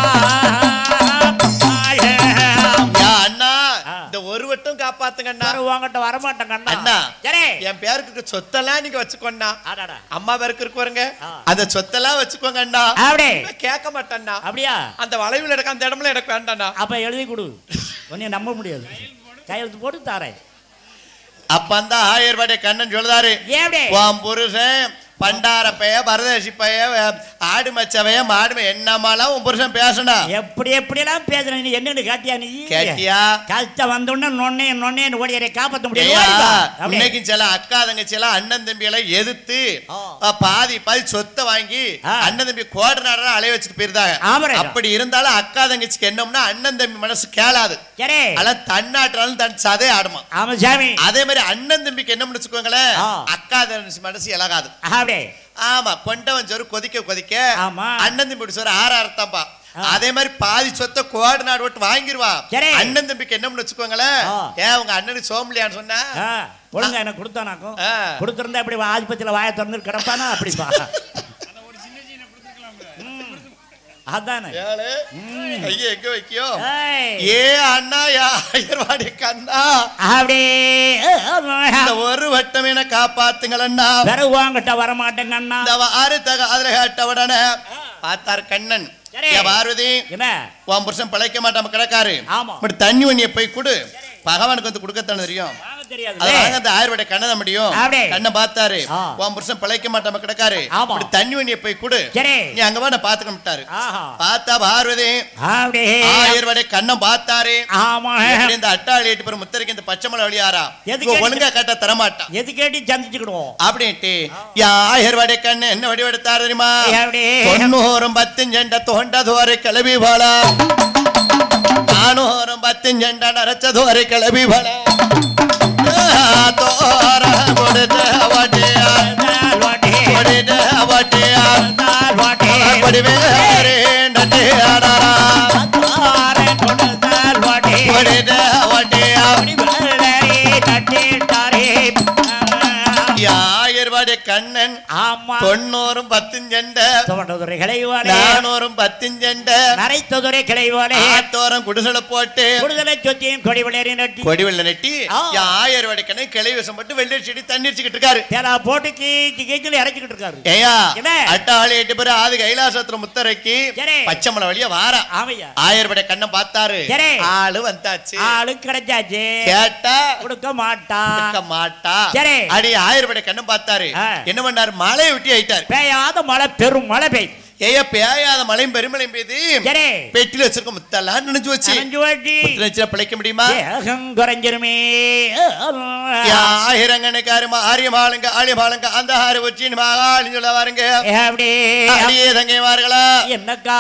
யா அண்ணா ஆ. இந்த ஒரு வட்டம் காப்பாத்துங்க அண்ணா உங்ககிட்ட வரமாட்டேங்க அண்ணா. சரி என் பேருக்கு இருக்க சொத்தெல்லாம் நீங்க வச்சுக்கோண்ணா அடடா. அம்மா பேருக்கு இருக்கு பாருங்க ஆ. அந்த சொத்தெல்லாம் வச்சுக்கோங்க அண்ணா அப்படியே கேட்க மாட்டேன்னா அப்படியா அந்த வளைவில் எடுக்க அந்த இடம்ல எனக்கு வேண்டாண்ணா அப்ப எழுதி கொடு உன்னை நம்ப முடியாது கையெழுத்து போட்டு தாரேன் அப்ப அந்த ஆயர்வாடி கண்ணன் சொல்லுதாரு ஏப்டே உன் புருஷன் பண்டார பைய பரதேசி பைய அஹ், ஆடு மச்சவைய மாடு மே- என்னமாலாம் உன் புருஷன் பேசணும் எப்படி எப்படியெல்லாம் பேசுற நீ என்னன்னு காட்டியா நீ கேட்டியா கஷ்டம் வந்த உடனே நொன்னே நொன்னே ஓடியாரை காப்பாத்த முடியாது ஐயா, ஓடிப்பா. அப்படியே. இன்னைக்கு சில அக்கா தங்கச்சி எல்லாம் அண்ணன் தம்பி எல்லாம் எதிர்த்து ஆ. அஹ், பாதி பாதி சொத்தை வாங்கி ஆ. அண்ணன் தம்பி கோடு நாடா அலைய வச்சுட்டு போயிருந்தாங்க ஆமாடா. அப்படி இருந்தாலும் அக்கா தங்கச்சிக்கு என்னம்னா அண்ணன் தம்பி மனசு கேளாது சரி ஆனா தன்னாட்டாலும் தன் சதே ஆடுமா ஆமா சாமி அதே மாதிரி அண்ணன் தம்பிக்கு என்ன வச்சுக்கோங்களேன் ஆ. அக்கா தங்கச்சி மனசு இலகாது அப்படியே ஆமா கொண்டவன் சோறு கொதிக்க கொதிக்க ஆமா. அண்ணன் தம்பி சோறு ஆற அர்த்தம்பா ஆ. அதே மாதிரி பாதி சொத்தை கோடு நாடு விட்டு வாங்கிருவான் சரி. அண்ணன் தம்பிக்கு என்னம்னு வச்சுக்கோங்களேன் ஆ. ஏன் உங்க அண்ணனுக்கு சோம்பலியான்னு சொன்னா ஆ, ஒழுங்கா எனக்கு கொடுத்தானாக்கும் ஆ. கொடுத்திருந்தா எப்படி ஆதிபத்தியில வாய திறந்து கிடப்பானா அப்படிப்பா அதானே ஏழு ம். கையை எங்க வைக்கியோ ஏய். ஏ அண்ணா யா ஐயர்வாடி கண்ணா அப்படியே இந்த ஒரு வட்டம் என காப்பாத்துங்கள் அண்ணா பிறகு வாங்கிட்ட வரமாட்டேங்க அண்ணா இந்த வாரு தக அதுல கேட்ட உடனே பார்த்தார் கண்ணன் சரி. ஏ பார்வதி என்ன உன் புருஷன் பிழைக்க மாட்டாம கிடக்காரு ஆமா. இப்படி தண்ணி வண்ணிய போய் கொடு பகவானுக்கு வந்து கொடுக்கத்தானே தெரியும் வாங்க தெரியாது அது வாங்க அந்த ஆயுர்வேட கண்ணை தான் முடியும் அப்படி. கண்ணை பார்த்தாரு ஆ. உன் புருஷன் பிழைக்க மாட்டாம கிடக்காரு ஆமா. இப்படி தண்ணி வண்ணிய போய் கொடு சரி நீ அங்க வா நான் பாத்துக்கிட்டாரு ஆஹா பார்த்தா பார்வதி அப்படியே ஆயுர்வேட கண்ணம் பார்த்தாரு ஆமா எப்படி இந்த அட்டாளி எட்டு பேர் முத்தரைக்கு இந்த பச்சை மலை வழியாரா எதுக்கு இவன் ஒழுங்கா கட்ட தரமாட்டான் எது கேட்டி சந்திச்சுக்கிடுவோம் அப்படின்ட்டு யா ஆயுர்வேட கண்ணு என்ன வடிவெடுத்தாரு தெரியுமா அப்படியே தொண்ணூறும் பத்துஞ்செண்ட தோண்டதோரை கிளவி போல நானூறும் பத்துஞ்செண்ட நரைச்சதோரை கிளவி போல தோர கொடுத்த வட்டியா தாழ்வாட்டே கொடுத்த வட்டியா தாழ்வாட்டே படிவேறே நட்டியாடா தாரே கொண்டு தாழ்வாட்டே கொடுத்த வட்டியா அப்படி வெள்ளரி தட்டிட்டாரே யாயிரவாடி கண்ணன் ஆமா தொண்ணூறும் பத்துஞ்செண்ட தோண்டதுரை கிளைவானே நானூறும் பத்துஞ்செண்ட நரைத்ததுரை கிளைவானே ஆத்தோரம் குடிசலை போட்டு விடுதலை சொத்தியும் கொடி விளையாடி நட்டி கொடிவெள்ள நெட்டி ஆ. ஆயிரம் கணை கிளை விஷம் போட்டு வெள்ளை செடி தண்ணி அடிச்சுக்கிட்டு இருக்காரு தேரா போட்டு கீச்சு கீச்சில் இறச்சிக்கிட்டு இருக்காரு ஏயா என்ன? அட்டாளி எட்டு பேரு ஆது கைலாசத்துல முத்தரைக்கு சரி. பச்சை மலை வழியா வாரா ஆமையா ஆயிரம் படை கண்ணை பார்த்தாரு சரி. ஆளு வந்தாச்சு ஆளு கிடைச்சாச்சு கேட்டா கொடுக்க மாட்டா கொடுக்க மாட்டா சரி. அடி ஆயிரம் படை கண்ணை பார்த்தாரு ஆ. என்ன பண்ணாரு மலையை விட்டு ஆயிட்டாரு பெய்யாத மழை பெரும் மழை பெய்யுது ஏயா பேயாத மலையும் பெருமலையும் பெய்து சரி பெட்டில வச்சிருக்க முத்தெல்லாம் நினைச்சு வச்சு நனைஞ்சு வாட்டி முத்துல வச்சா பிழைக்க முடியுமா தேகம் குறைஞ்சிருமே ஆயிரங்கனுக்காரு ஆரியமாளுங்க ஆழிமாளுங்க அந்த ஆறு வச்சு மகாலின்னு சொல்ல வாருங்க அப்படி அடியே தங்கைவார்களா என்னக்கா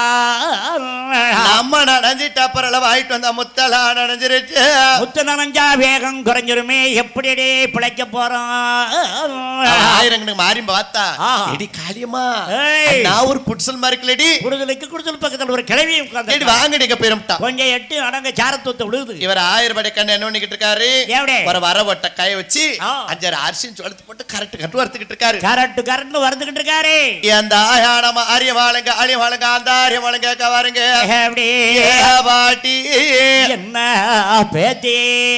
நம்ம நனைஞ்சிட்டு அப்புறம் வாயிட்டு வந்த முத்தலா நனைஞ்சிருச்சு முத்து நனைஞ்சா வேகம் குறைஞ்சிருமே எப்படி பிழைக்க போறோம் ஆயிரங்கனுக்கு மாறி பார்த்தா ஆஹா. எடி காளியம்மா ஏய். நான் ஒரு குடிசல் மறுக்கலடி குடுதலுக்கு குடுதல் பக்கத்துல ஒரு கிளவி எடி உட்கார்ந்து வாங்கடிக்க போயிரும்ட்டா கொஞ்சம் எட்டு அடங்க சாரத்துவத்தை விழுது இவர் ஆயிரம் படை கண்ணு என்ன பண்ணிக்கிட்டு இருக்காரு எப்படி? ஒரு வர ஒட்ட காய வச்சு ஆ. அஞ்சாறு அரிசியும் சொல்லிட்டு போட்டு கரெக்ட் கட்டு வறுத்துக்கிட்டு இருக்காரு கரண்ட் கரண்ட் வருதுகிட்டு இருக்காரு அந்த ஆயானமா ஆரியமாளுங்க ஆழிமாளுங்க அந்த ஆரியமாளுங்க கவாருங்க எப்படி ஏ பாட்டி என்ன பேத்தி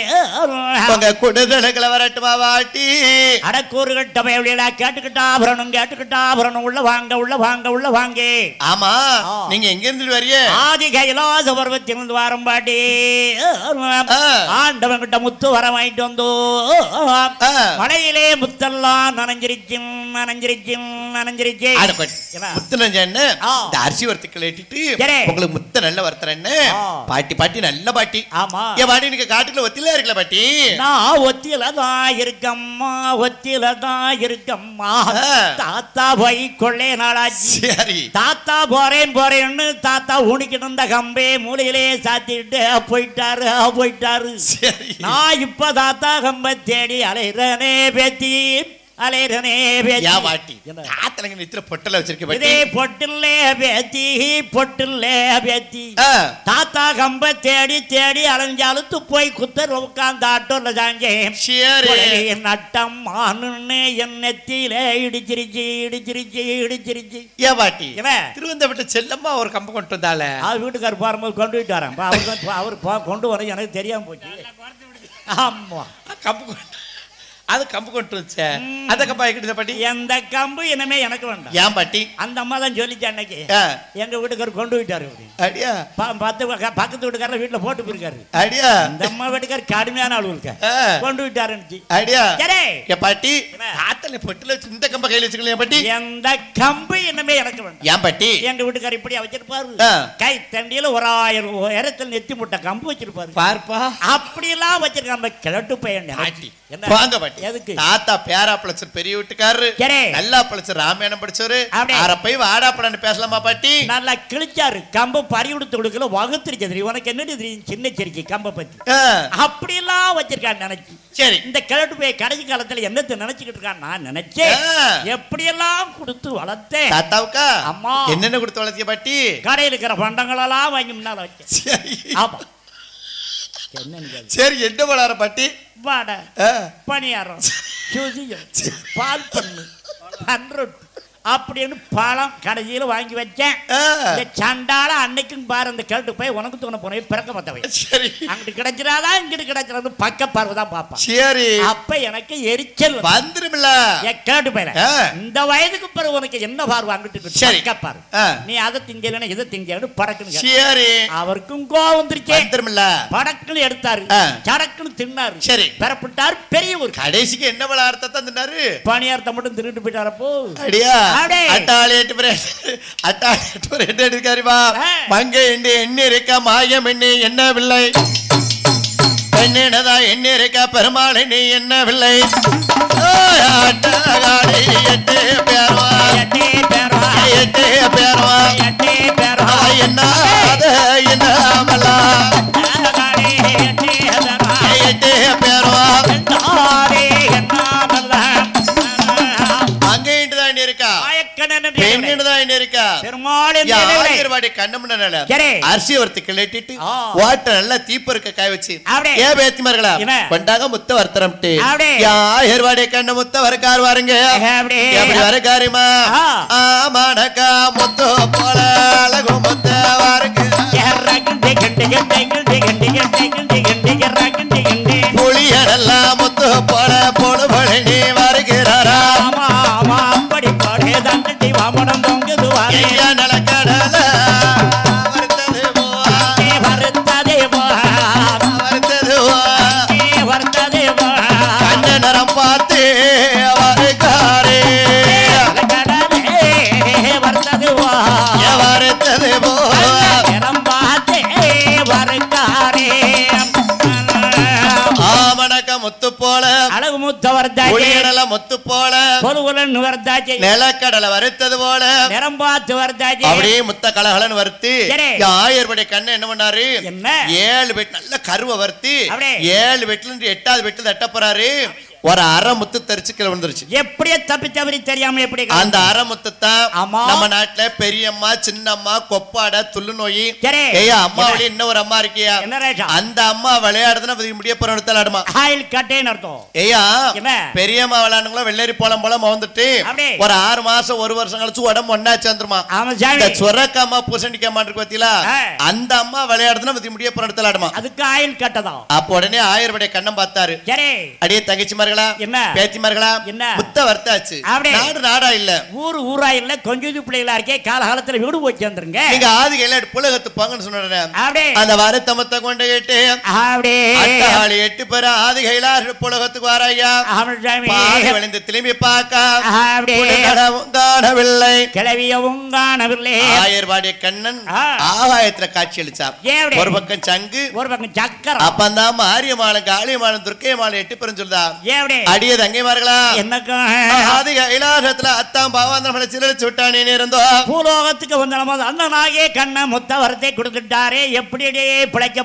உங்க குடுதலுக்குள்ள வரட்டுமா பாட்டி அடக்கூறு கட்ட பயவிடா கேட்டுக்கிட்டா ஆபரணம் கேட்டுக்கிட்டா ஆபரணம் உள்ள வாங்க உள்ள வாங்க உள்ள வாங்க ஆமா ஆ. நீங்க எங்க இருந்து வரிய ஆதி கைலாச பருவத்திலிருந்து வாரம் பாட்டி ஆ. ஆண்டவன் கிட்ட முத்து வர வாங்கிட்டு வந்தோ ஆ. மழையிலே முத்தெல்லாம் நனைஞ்சிருச்சு நனைஞ்சிருச்சு நனைஞ்சிருச்சு என்ன? முத்துனஞ்சன்னு ஆ. இந்த அரிசி வறுத்துக்கள் ஏட்டிட்டு சரி. உங்களுக்கு முத்த நல்ல வறுத்துறேன்னு ஆ. பாட்டி பாட்டி நல்ல பாட்டி ஆமா ஏன் பாட்டி நீங்க காட்டுக்குள்ள ஒத்தில இருக்கல பாட்டி நான் ஒத்தில தான் இருக்கம்மா ஒத்தில தான் இருக்கம்மா ஆ. தாத்தா போய் கொள்ளே நாளாச்சு சரி தாத்தா போறேன் போறேன்னு தாத்தா உனிக்கிட்டு இருந்த கம்பே மூலையிலே சாத்திட்டு போயிட்டாரு போயிட்டாரு சரி நான் இப்ப தாத்தா கம்ப தேடி அலைறனே பேத்தி அலைறனே பேத்தி ஏன் பாட்டி என்ன? தாத்தலங்க நித்திர பொட்டல வச்சிருக்க இதே பாட்டி பொட்டில்லே பேத்தி பொட்டில்லே பேத்தி ஆ. தாத்தா கம்ப தேடி தேடி அலைஞ்சாலுத்து போய் குத்தர் உட்கார்ந்து ஆட்டோல சாஞ்சேன் சரி நட்டம் ஆணுன்னு என் நெத்தியில இடிச்சிருச்சு இடிச்சிருச்சு இடிச்சிருச்சு ஏன் பாட்டி என்ன? திருவந்தப்பட்ட செல்லம்மா ஒரு கம்பு கொண்டு வந்தால அவர் வீட்டுக்காரர் போகும்போது கொண்டு போயிட்டு வரேன் அவர் கொண்டு- அவர் போ- கொண்டு வர எனக்கு தெரியாம போச்சு ஆமா கம்பு கொண்டு அது கம்பு கொண்டு வச்ச ம். அந்த கம்பா எங்கிட்ட பாட்டி எந்த கம்பு இனிமே எனக்கு வேண்டாம் ஏன் பாட்டி அந்த அம்மா தான் சொல்லிச்சு அன்னைக்கு ஆ. எங்க வீட்டுக்காரர் கொண்டு போயிட்டாரு அப்படி அடியா ப- பத்து பக்க- பக்கத்து வீட்டுக்காரர் வீட்டுல போட்டு போயிருக்காரு அடியா அந்த அம்மா வீட்டுக்காரர் கடுமையான ஆளு இருக்க ஆ. கொண்டு போயிட்டாருன்னு அடியா சரி ஏ பாட்டி என்ன? தாத்தல பொட்டுல வச்சு இந்த கம்ப கையில வச்சுக்கலாம் பாட்டி எந்த கம்பு இனிமே எனக்கு வேண்டாம் ஏன் பாட்டி எங்க வீட்டுக்காரர் இப்படி வச்சிருப்பாரு ஆ. கை தண்டியில ஒரு ஆயிரம் உயரத்தில் நெத்தி முட்டை கம்பு வச்சிருப்பாரு பார்ப்பா அப்படியெல்லாம் வச்சிருக்காங்க கிழட்டு பையன் பாட்டி என்ன வாங்க பாட்டி எதுக்கு தாத்தா பேரா பிழைச்சர் பெரிய வீட்டுக்காரரு சரி. நல்லா பிழைச்சர் ராமாயணம் படிச்சவரு அப்படி. அரை போய் வாடா படன்னு பேசலாமா பாட்டி நல்லா கிழிச்சாரு கம்பு பறி கொடுத்து கொடுக்கல வகுத்துருச்சு தெரியும் உனக்கு என்னடி தெரியும் சின்ன சிரிக்கி கம்பை பத்தி ஆ, அப்படிலாம் வச்சிருக்கான் நினைச்சு சரி இந்த கிழட்டு போய் கடைசி காலத்துல என்னத்தை நினைச்சுக்கிட்டு இருக்கான் நான் நினைச்சேன் ஆ. எப்படியெல்லாம் கொடுத்து வளர்த்தேன் தாத்தாவுக்கா அம்மா. என்னென்ன கொடுத்து வளர்த்திய பாட்டி கடையில் இருக்கிற பண்டங்களெல்லாம் வாங்கி முன்னால வச்சேன் சரி ஆமா என்னன்னு கேளு. சரி என்ன வளர பாட்டி வடை ஆ, பணியாரம் சுதியம் பால் பண்ணு பன்ரொட்டு அப்படின்னு பழம் கடைசியில வாங்கி வச்சேன் ஆ, இந்த சண்டால அன்னைக்கும் பாரு அந்த கேட்டு போய் உனக்கு தோண போனே பிறக்க பத்தவை சரி அங்கிட்டு கிடைச்சிடாதான் இங்கிட்டு கிடைச்சிடாது பக்க பார்வை தான் பார்ப்பான் சரி அப்ப எனக்கு எரிச்சல் வந்து. வந்துருமில்ல ஏன் கேட்டு போயில ஆ. இந்த வயதுக்கு பிறகு உனக்கு என்ன பார்வை அங்கிட்டு இங்கிட்டு சரி. பக்க பார்வை ஆ, நீ அதை திங்கலன்னு இதை திங்கலன்னு படக்குன்னு கேட்டா. சரி அவருக்கும் கோவம் வந்துருச்சே வந்துருமில்ல படக்குன்னு எடுத்தாரு ஆ. சடக்குன்னு தின்னாரு சரி. பெறப்பட்டார் பெரிய ஒரு கடைசிக்கு என்ன பல அர்த்தத்தை தந்தாரு பணியாரத்தை மட்டும் திருட்டு போயிட்டாரப்போ அடியா அடே. அட்டாளி எட்டு பேர் அட்டாளி எட்டு பேர் என்ன எடுக்காருமா ஆ. மங்கை எண்ணி எண்ணி இருக்க மாயம் எண்ணி என்ன வில்லை பெண்ணினதா எண்ணி இருக்க பெருமாள் எண்ணி என்ன வில்லை ஓய், அட்டகாளி எட்டு பேர்வா எட்டே பேரா எட்டு பேர்வா எட்டே பேரா என்ன அது என்னமலா அழகாரே எட்டே பேரா எட்டு பேர்வா என்னாரே என்னாமல்ல மங்கை தான் இருக்கா ஆயக்கண்ணன் பெண்ணினதா என்ன இருக்கா பெருமாள் என்ற யா, இறைவனை. ஆயிரவாடி கண்ணமுன்னால சரி. அரிசி ஒருத்தி கிளட்டிட்டு ஆ. ஓட்ட நல்லா தீப்பருக்க காய வச்சு அப்படியே. ஏ பேத்திமார்களா என்ன? கொண்டாங்க முத்த வர்த்தரம்ட்டு அப்படியே. யா ஆயிரவாடி கண்ண முத்த வரக்கார் வாருங்க அப்படியே. எப்படி வரக்காரிமா ஆ. ஆமாடக்கா முத்து போல அழகு முத்த வாருங்க புளியடெல்லாம் முத்து போல பொடு பழனி வருகிறாரா ஐயா நலக்கடல வருத்தது போவா, வருத்தது போவா. கண்ண நரம் பார்த்து வருகாரே வருத்தது போவா. ஆமணக்க முத்து போல அழகு மூத்த வரதாச்சே புளியடல முத்து போல பொலுகுலன் வரதாச்சே நிலக்கடலை வருத்தது போல நிறம் பார்த்து வரதாச்சே அப்படியே முத்த கலகலன்னு வறுத்து சரி. ஆயிரப்படி கண்ணு என்ன பண்ணாரு என்ன? ஏழு பெட் நல்ல கருவை வறுத்து அப்படியே. ஏழு பெட்ல இருந்து எட்டாவது பெட்டு தட்ட போறாரு ஒரு அரை முத்து தரிச்சு கீழே விழுந்துருச்சு எப்படியே தப்பி தவறி தெரியாம எப்படி அந்த அரை முத்து தான் ஆமா. நம்ம நாட்டுல பெரியம்மா சின்னம்மா கொப்பாட துள்ளு நோய் சரி. ஏய்யா அம்மாவுடைய இன்னும் ஒரு அம்மா இருக்கியா என்ன ரேஷா அந்த அம்மா விளையாடுதுன்னா அதுக்கு முடிய போற ஆடுமா ஆயில் கட்டேன்னு அர்த்தம் ஏய்யா என்ன? பெரியம்மா விளையாடுங்களா வெள்ளரி போலம் போல வந்துட்டு அப்படியே. ஒரு ஆறு மாசம் ஒரு வருஷம் கழிச்சு உடம்பு ஒன்னா சேர்ந்துருமா ஆமா இந்த சாமி சொரக்காமா பூசணிக்காமா இருக்கு பாத்தீங்களா ஆ. அந்த அம்மா விளையாடுதுன்னா அதுக்கு முடிய போற இடத்துல ஆடுமா அதுக்கு ஆயில் கட்டதா அப்ப உடனே ஆயிரப்படைய கண்ணம் பார்த்தாரு சரி அடியே தங்கச்சிமார்களா என்ன? பேத்திமார்களா என்ன? முத்த வர்த்தாச்சு அப்படியே. நாடு நாடா இல்ல ஊரு ஊரா இல்ல கொஞ்சம் பிள்ளைகளா இருக்கே காலகாலத்துல வீடு போய் சேர்ந்துருங்க நீங்க ஆதிகையில புலகத்து போங்கன்னு சொன்னேன் அப்படியே அந்த வருத்தமத்தை கொண்டு கேட்டு அப்படியே அட்டாளி எட்டு பேர் ஆதிகையில புலகத்துக்கு வாராயா ஆமா சாமி பாதி விளைந்து திரும்பி பார்க்க அப்படியே புலகடவும் காணவில்லை கிளவியவும் காணவில்லை ஆயர்வாடிய கண்ணன் ஆ. ஆகாயத்துல காட்சி அளிச்சான் ஏன் அப்படி? ஒரு பக்கம் சங்கு ஒரு பக்கம் சக்கரம் அப்பந்தான் மாரியம்மாளும் காளியம்மாளும் துர்க்கையம்மாளும் எட்டு பேரும் சொல்லுதா ஏன் அப்படி அடிய தங்கைமார்களா என்னக்கா ஆதி கைலாசத்துல அத்தான் பாவாந்தரமலை சிலரிச்சு விட்டானே இருந்தோம் பூலோகத்துக்கு வந்த நம்ம அந்த நாயே கண்ண முத்த வரத்தை கொடுத்துட்டாரே எப்படி பிழைக்க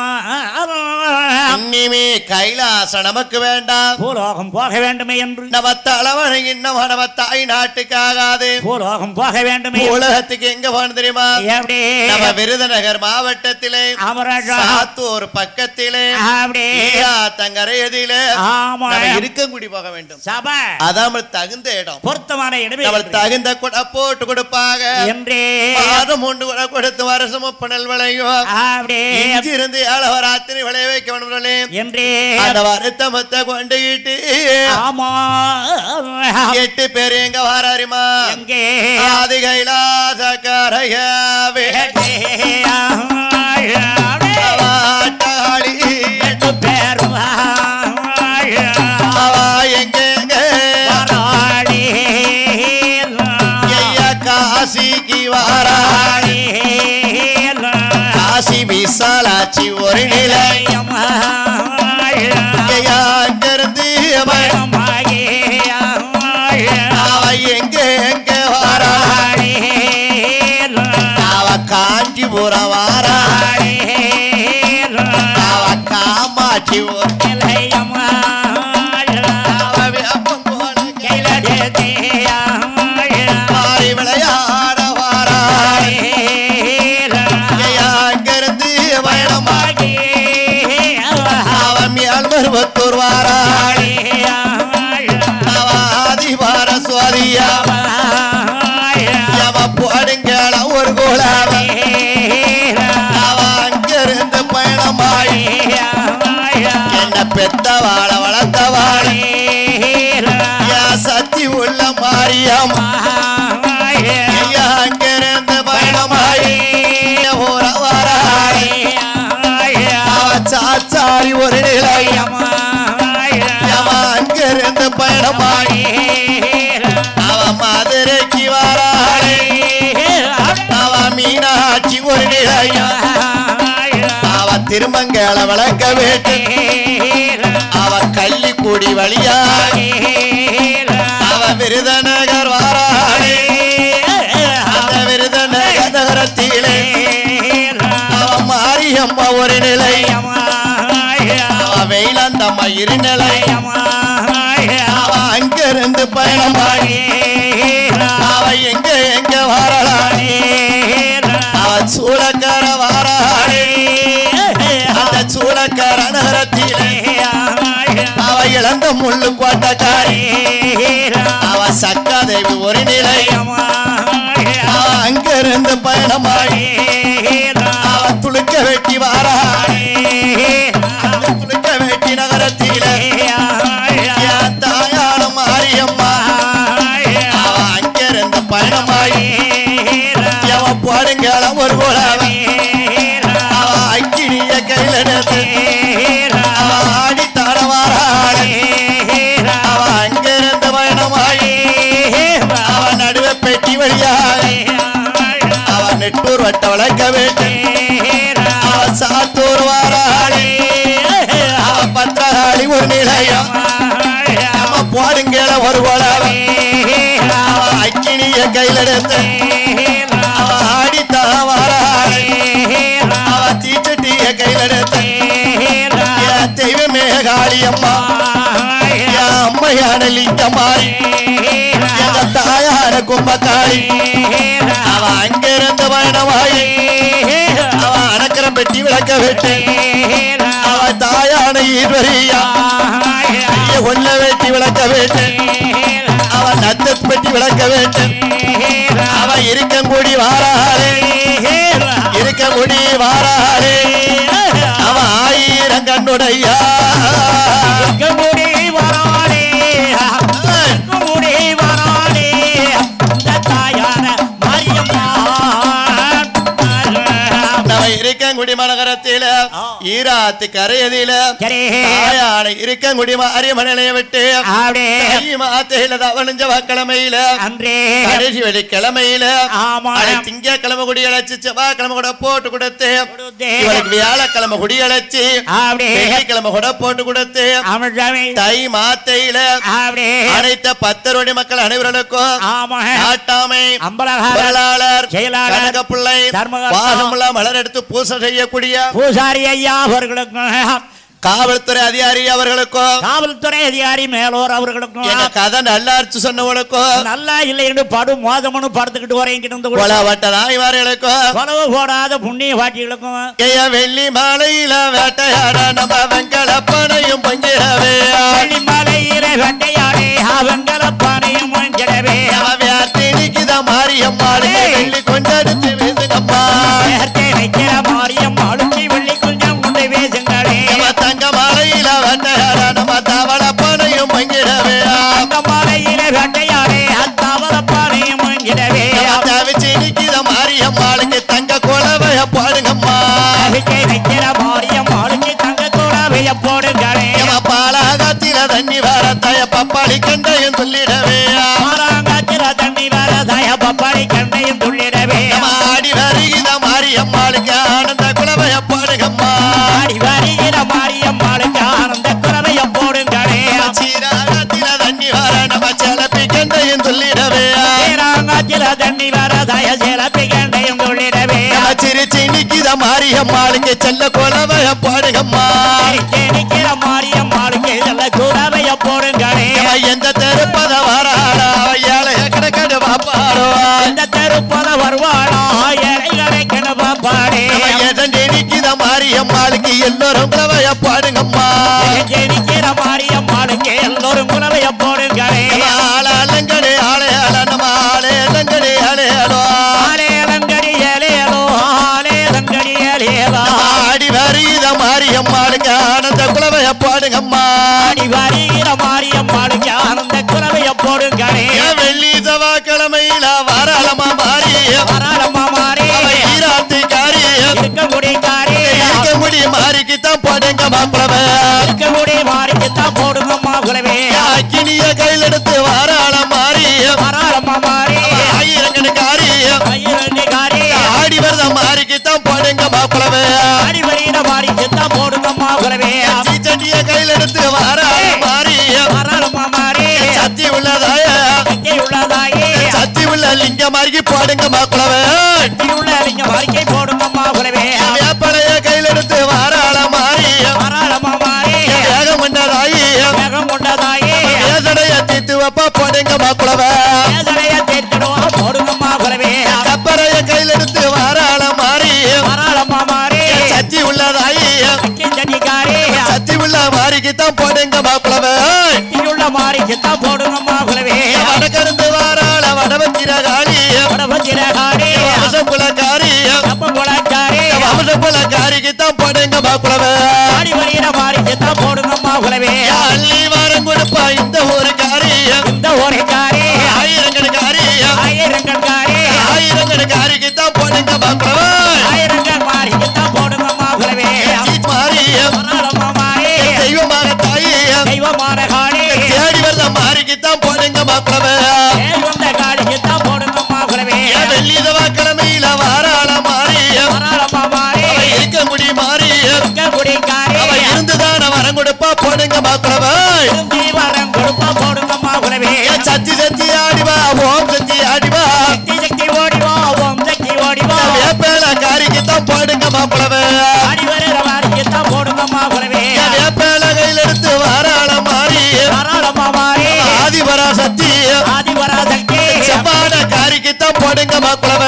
போறோம் இனிமே கைலாசம் நமக்கு வேண்டாம் பூலோகம் போக வேண்டுமே என்று நம்ம தலைவனை இன்னும் நம்ம தாய் நாட்டுக்காகாது பூலோகம் போக வேண்டுமே உலகத்துக்கு எங்க போகணும் தெரியுமா எப்படி நம்ம விருதுநகர் மாவட்டத்திலே அமராஜா சாத்தூர் பக்கத்திலே அப்படி தங்கரை எதிலே ஆமா நம்ம இருக்கங்குடி போக வேண்டும் சபை அதான் நம்மளுக்கு தகுந்த இடம் பொருத்தமான இடமே நம்மளுக்கு தகுந்த கூட போட்டு கொடுப்பாங்க என்றே மாதம் மூன்று கூட கொடுத்து வருஷம் புனல் விளையும் அப்படி இஞ்சி இருந்து ஏழவ ராத்திரி விளைய வைக்க வேணும்னே என்றே அந்த வருத்தமத்தை கொண்டுகிட்டு ஆமா எட்டு பேர் எங்க வாராரிமா எங்கே ஆதி கைலாச கரையவே வாட்டாளி எட்டு பேரும் அவ எங்கெங்க ஐயா காசிக்கு வாராளி காசி விசாலாச்சி ஒரு நிலை ஐயா அங்கிருந்து அவ அவ எங்க எங்க வாராளி அவ காஞ்சிபுரம் வாரா அவ காமாட்சி ஒரு அவ வேப்பம் போல மாறி விளையாட வாராளி ஐயா அங்கிருந்து பயணமா அவன் மேல் மருவத்தூர் வாராளி அவ ஆதிவார சுவாதியா ஆச்சாரி ஒரு நிலை அவன் அங்கிருந்து பயணமாய் அவன் மதுரைக்கு வராளே அவன் மீனாட்சி ஒரு நிலை அவ திருமங்கல வளர்க்க வேண்டும் அவ கள்ளிக்கூடி வழியாக அவ விருதநகர் வாராளே அந்த விருதநகர் நகரத்திலே அவ மாரியம்மா ஒரு நிலை அவ வெயிலந்தம்மா இருநிலை அவ அங்கிருந்து பயணமாய் அவ எங்க எங்க வாரலாம் அவ சூளக்கர வாராளே அந்த சூளக்கர நகரத்திலே அவ இழந்த முள்ளு கோட்டக்காரி அவ சக்காதேவி ஒரு நிலை அவ அங்கிருந்து பயணமாய் அவ துளுக்க வெட்டி வாராளே அந்த துளுக்க வெட்டி நகரத்திலே என் தாயான மாரியம்மா அவ அங்கிருந்து பயணமாய் அவ போடுங்கள ஒரு குழாவை அவ அக்கினிய கையில எடுத்து அவ ஆடி தடவாராளே அவ அங்கிருந்து பயணமாய் அவ நடுவே பெட்டி வழியாக அவ நெட்டூர் வட்ட வளர்க்க வேண்டும் அவ சாத்தூர் வாராளே அவ பத்திரகாளி ஒரு நிலையம் நம்ம போடுங்கள ஒரு குழாவை அவ அக்கினிய கையில எடுத்து அவ ஆடி தடவாராளே அவ தீச்சட்டிய கையில எடுத்து என் தெய்வமே காளியம்மா என் அம்மையான லிங்கம்மாரி எங்க தாயான கும்பக்காளி அவ அங்கிருந்து பயணமாயி அவ அணக்கரம் பெட்டி விளக்க விட்டு அவ தாயான ஈஸ்வரியா ஐய ஒல்ல வெட்டி விளக்க விட்டு அவ நத்து பெட்டி விளக்க விட்டு அவ இருக்கங்குடி வாராளே இருக்கங்குடி வாராளே அவ ஆயிரம் கண்ணுடையா நம்ம இருக்கங்குடி மனகரத்தில ஈராத்து கரையதில தாயான இருக்கங்குடி மாரியம்மனை விட்டு தை மாத்தையில தவணிஞ்ச கிழமையில கடைசி வெள்ளிக்கிழமையில அடை திங்கக்கிழமை குடி அழைச்சு செவ்வாய்க்கிழமை கூட போட்டு கொடுத்து இவளுக்கு வியாழக்கிழமை குடி அழைச்சு வெள்ளிக்கிழமை கூட போட்டு கொடுத்து தை மாத்தையில அனைத்த பத்தருடைய மக்கள் அனைவர்களுக்கும் நாட்டாமை பொருளாளர் செயலாளர், கனகப்பிள்ளை தர்மகர்த்தா, பாகமுள்ள மலர் எடுத்து பூசை செய்யக்கூடிய பூசாரி ஐயா அவர்களுக்கும் காவல்துறை அதிகாரி அவர்களுக்கும் காவல்துறை அதிகாரி மேலோர் அவர்களுக்கும் எங்க கதை நல்லாச்சு சொன்னவங்களுக்கும் நல்லா இல்லை என்று படு மோதமனு படுத்துக்கிட்டு வரேங்கிட்டு கொலவட்ட நாய்மார்களுக்கும் கொலவு போடாத புண்ணிய பாட்டிகளுக்கும் ஐய வெள்ளி மாலையில வேட்டையாட நம்ம வெங்கலப்பனையும் பங்கிடவே வெள்ளி மலையில வெட்டையாடே அவங்கள பானையும் மஞ்சளவே திணிக்குத மாரியம்மாளுக்கு வெள்ளி கொண்டெடுத்து வீசுங்கம்மா நேர்த்தே வைக்கிற மாரியம் அழுச்சி வெள்ளி கொஞ்சம் கொண்டு பேசுங்களே நம்ம தங்க மாலையில வேட்டையாட நம்ம தவளப்பனையும் பங்கிடவே அந்த மலையில வெட்டையாடே அத்தாவத பானையும் மஞ்சளவே தவிச்சினிக்குத மாரியம்மாளுக்கு தங்க குலவைய பாடுங்கம்மா அவிச்சை வைக்கிற மாரியம் அழுச்சி தங்க கூடவைய போடுங்களே நம்ம பாலாகத்தில தண்ணி வர தய பப்பாளி கண்டையும் சொல்லிடவே மாறாங்காத்திர தண்ணி வர தய பப்பாளி கண்டையும் துள்ளிடவே நம்ம ஆடி வருகிற மாரியம்மாளுக்கு ஆனந்த குலவைய பாடுங்கம்மா ஆடி வருகிற மாரியம்மாளுக்கு ஆனந்த குறவைய போடுங்களே சீராகத்தில தண்ணி வர நம்ம செலப்பி கண்டையும் சொல்லிடவே மாறாங்காத்திர தண்ணி வர தய சிலப்பி கண்டையும் துள்ளிடவே நம்ம சிரிச்சு நிக்கித மாரியம்மாளுக்கு செல்ல குலவைய பாடுங்கம்மா நிக்கிற மாரியம்மாளுக்கு இதெல்லாம் குறவைய போடுங்களே நம்ம எந்த தெருப்பத வராளா ஏழைய கிடக்கடு பாப்பாரோ இந்த தெருப்பத வருவாளா ஏழைகளை கிணவா பாடே நம்ம எதன் நிக்கித மாரியம்மாளுக்கு எல்லோரும் குலவைய பாடுங்கம்மா நிக்கிற மாரியம்மாளுக்கு எல்லோரும் குறவைய போடுங்களே நம்ம ஆளாலங்கடே ஆளையாள நம்ம ஆளையலங்கடே ஆளையாளோ ஆலேலங்கடி ஏலேலோ ஆலேலங்கடி ஏலேலோ ஆடி வருகிற மாரியம்மாளுக்கு ஆனந்த குலவைய பாடுங்கம்மா ஆடி வருகிற மாரியம்மாளுக்கு ஆனந்த குறவைய போடுங்களே ஏன் வெள்ளி செவ்வாய்க்கிழமையில வாராளமா மாறிய வராளம்மா மாறி அவ ஈராத்து காரிய இருக்க முடிக்காரே இருக்க முடி மாறி மாறிக்கு தான் போடுங்க மாப்பிளவே இருக்கக்கூடிய மாறிக்குத்தான் போடுங்கம்மா குலவே அக்கினிய கையில் எடுத்து வாராள மாறி வராளம்மா மாறி ஆயிரக்கணக்காரி ஐயரண்யக்காரி ஆடி வருத மாறிக்கு தான் போடுங்க மாப்பிளவே அடிவரையில மாறிக்குத்தான் போடுங்கம்மா குலவே சட்டிய கையில் எடுத்து வாராள மாறி வராளம்மா மாறி சத்தி உள்ளதாய அங்கே உள்ளதாயே சத்தி உள்ள லிங்க மாறிக்கு போடுங்க மாப்பிளவே அங்கே உள்ள நீங்க வாரிக்கை போடுங்கம்மா குலவே வேப்பலைய கையில் எடுத்து வாராள மாறி வராளம்மா மாறி வேகம் கொண்டதாயி வேகம் கொண்டதாயே வேதனைய தீத்து வைப்பா போடுங்க மாப்பிளவே வேதனைய தேர்த்திடுவோம் போடுங்கம்மா குலவே கப்பரைய கையில் எடுத்து வாராள மாறி வராளம்மா மாறி சத்தி உள்ளதாயி அக்கி ஜனிக்காரி சத்தி உள்ள மாறிக்கு தான் போடுங்க மாப்பிளவே உள்ள மாறிக்குத்தான் போடுங்கம்மா குலவே வடக்கருந்து வாராள வடவச்சிர காளி வடபத்திரகாரி வம்சகுலக்காரி அப்ப குலக்காரி வம்சகுலக்காரிக்கு தான் போடுங்க மாப்பிளவே ஆடி வரையில மாறிக்குத்தான் போடுங்கம்மா குலவே அள்ளி வாரம் கொடுப்பா இந்த ஒரு காரி இந்த ஒரேக்காரி ஆயிரங்கணக்காரி ஆயிரங்கள்காரி ஆயிரங்கணக்காரிக்கு தான் போடுங்க மாப்பிளவே ஆயிரங்கள் மாறிக்குத்தான் போடுங்கம்மா குலவே மாறி வராளம்மா மாறி தெய்வமாக தாயி தெய்வமான காளி தேடி வருத மாறிக்கு தான் போடுங்க மாப்பிளவே ஏழ் வந்த காளிக்குத்தான் போடுங்கம்மா குலவே வெள்ளி கிழமையில வாராள மாறி வராளம்மா மாறி அவ இருக்க முடி மாறி குடிக்காரி அவ இருந்துதான வரம் கொடுப்பா போடுங்க மாப்பிளவே தீவாரம் கொடுப்பா போடுங்கம்மா குலவே சத்தி சத்தி ஆடிவா ஓம் சத்தி ஆடிவா சக்தி சக்தி ஓடிவா ஓம் சக்தி ஓடிவா வேப்பேல காரிக்கு தான் போடுங்க மாப்பிளவே ஆடி வர மாறிக்குத்தான் போடுங்கம்மா குலவே வேப்பேல கையில் எடுத்து வாராள மாறி வராளம்மா மாறி ஆதிபரா சக்தி ஆதிவரா சக்தி செவ்வாட காரிக்கு தான் போடுங்க மாப்பிளவே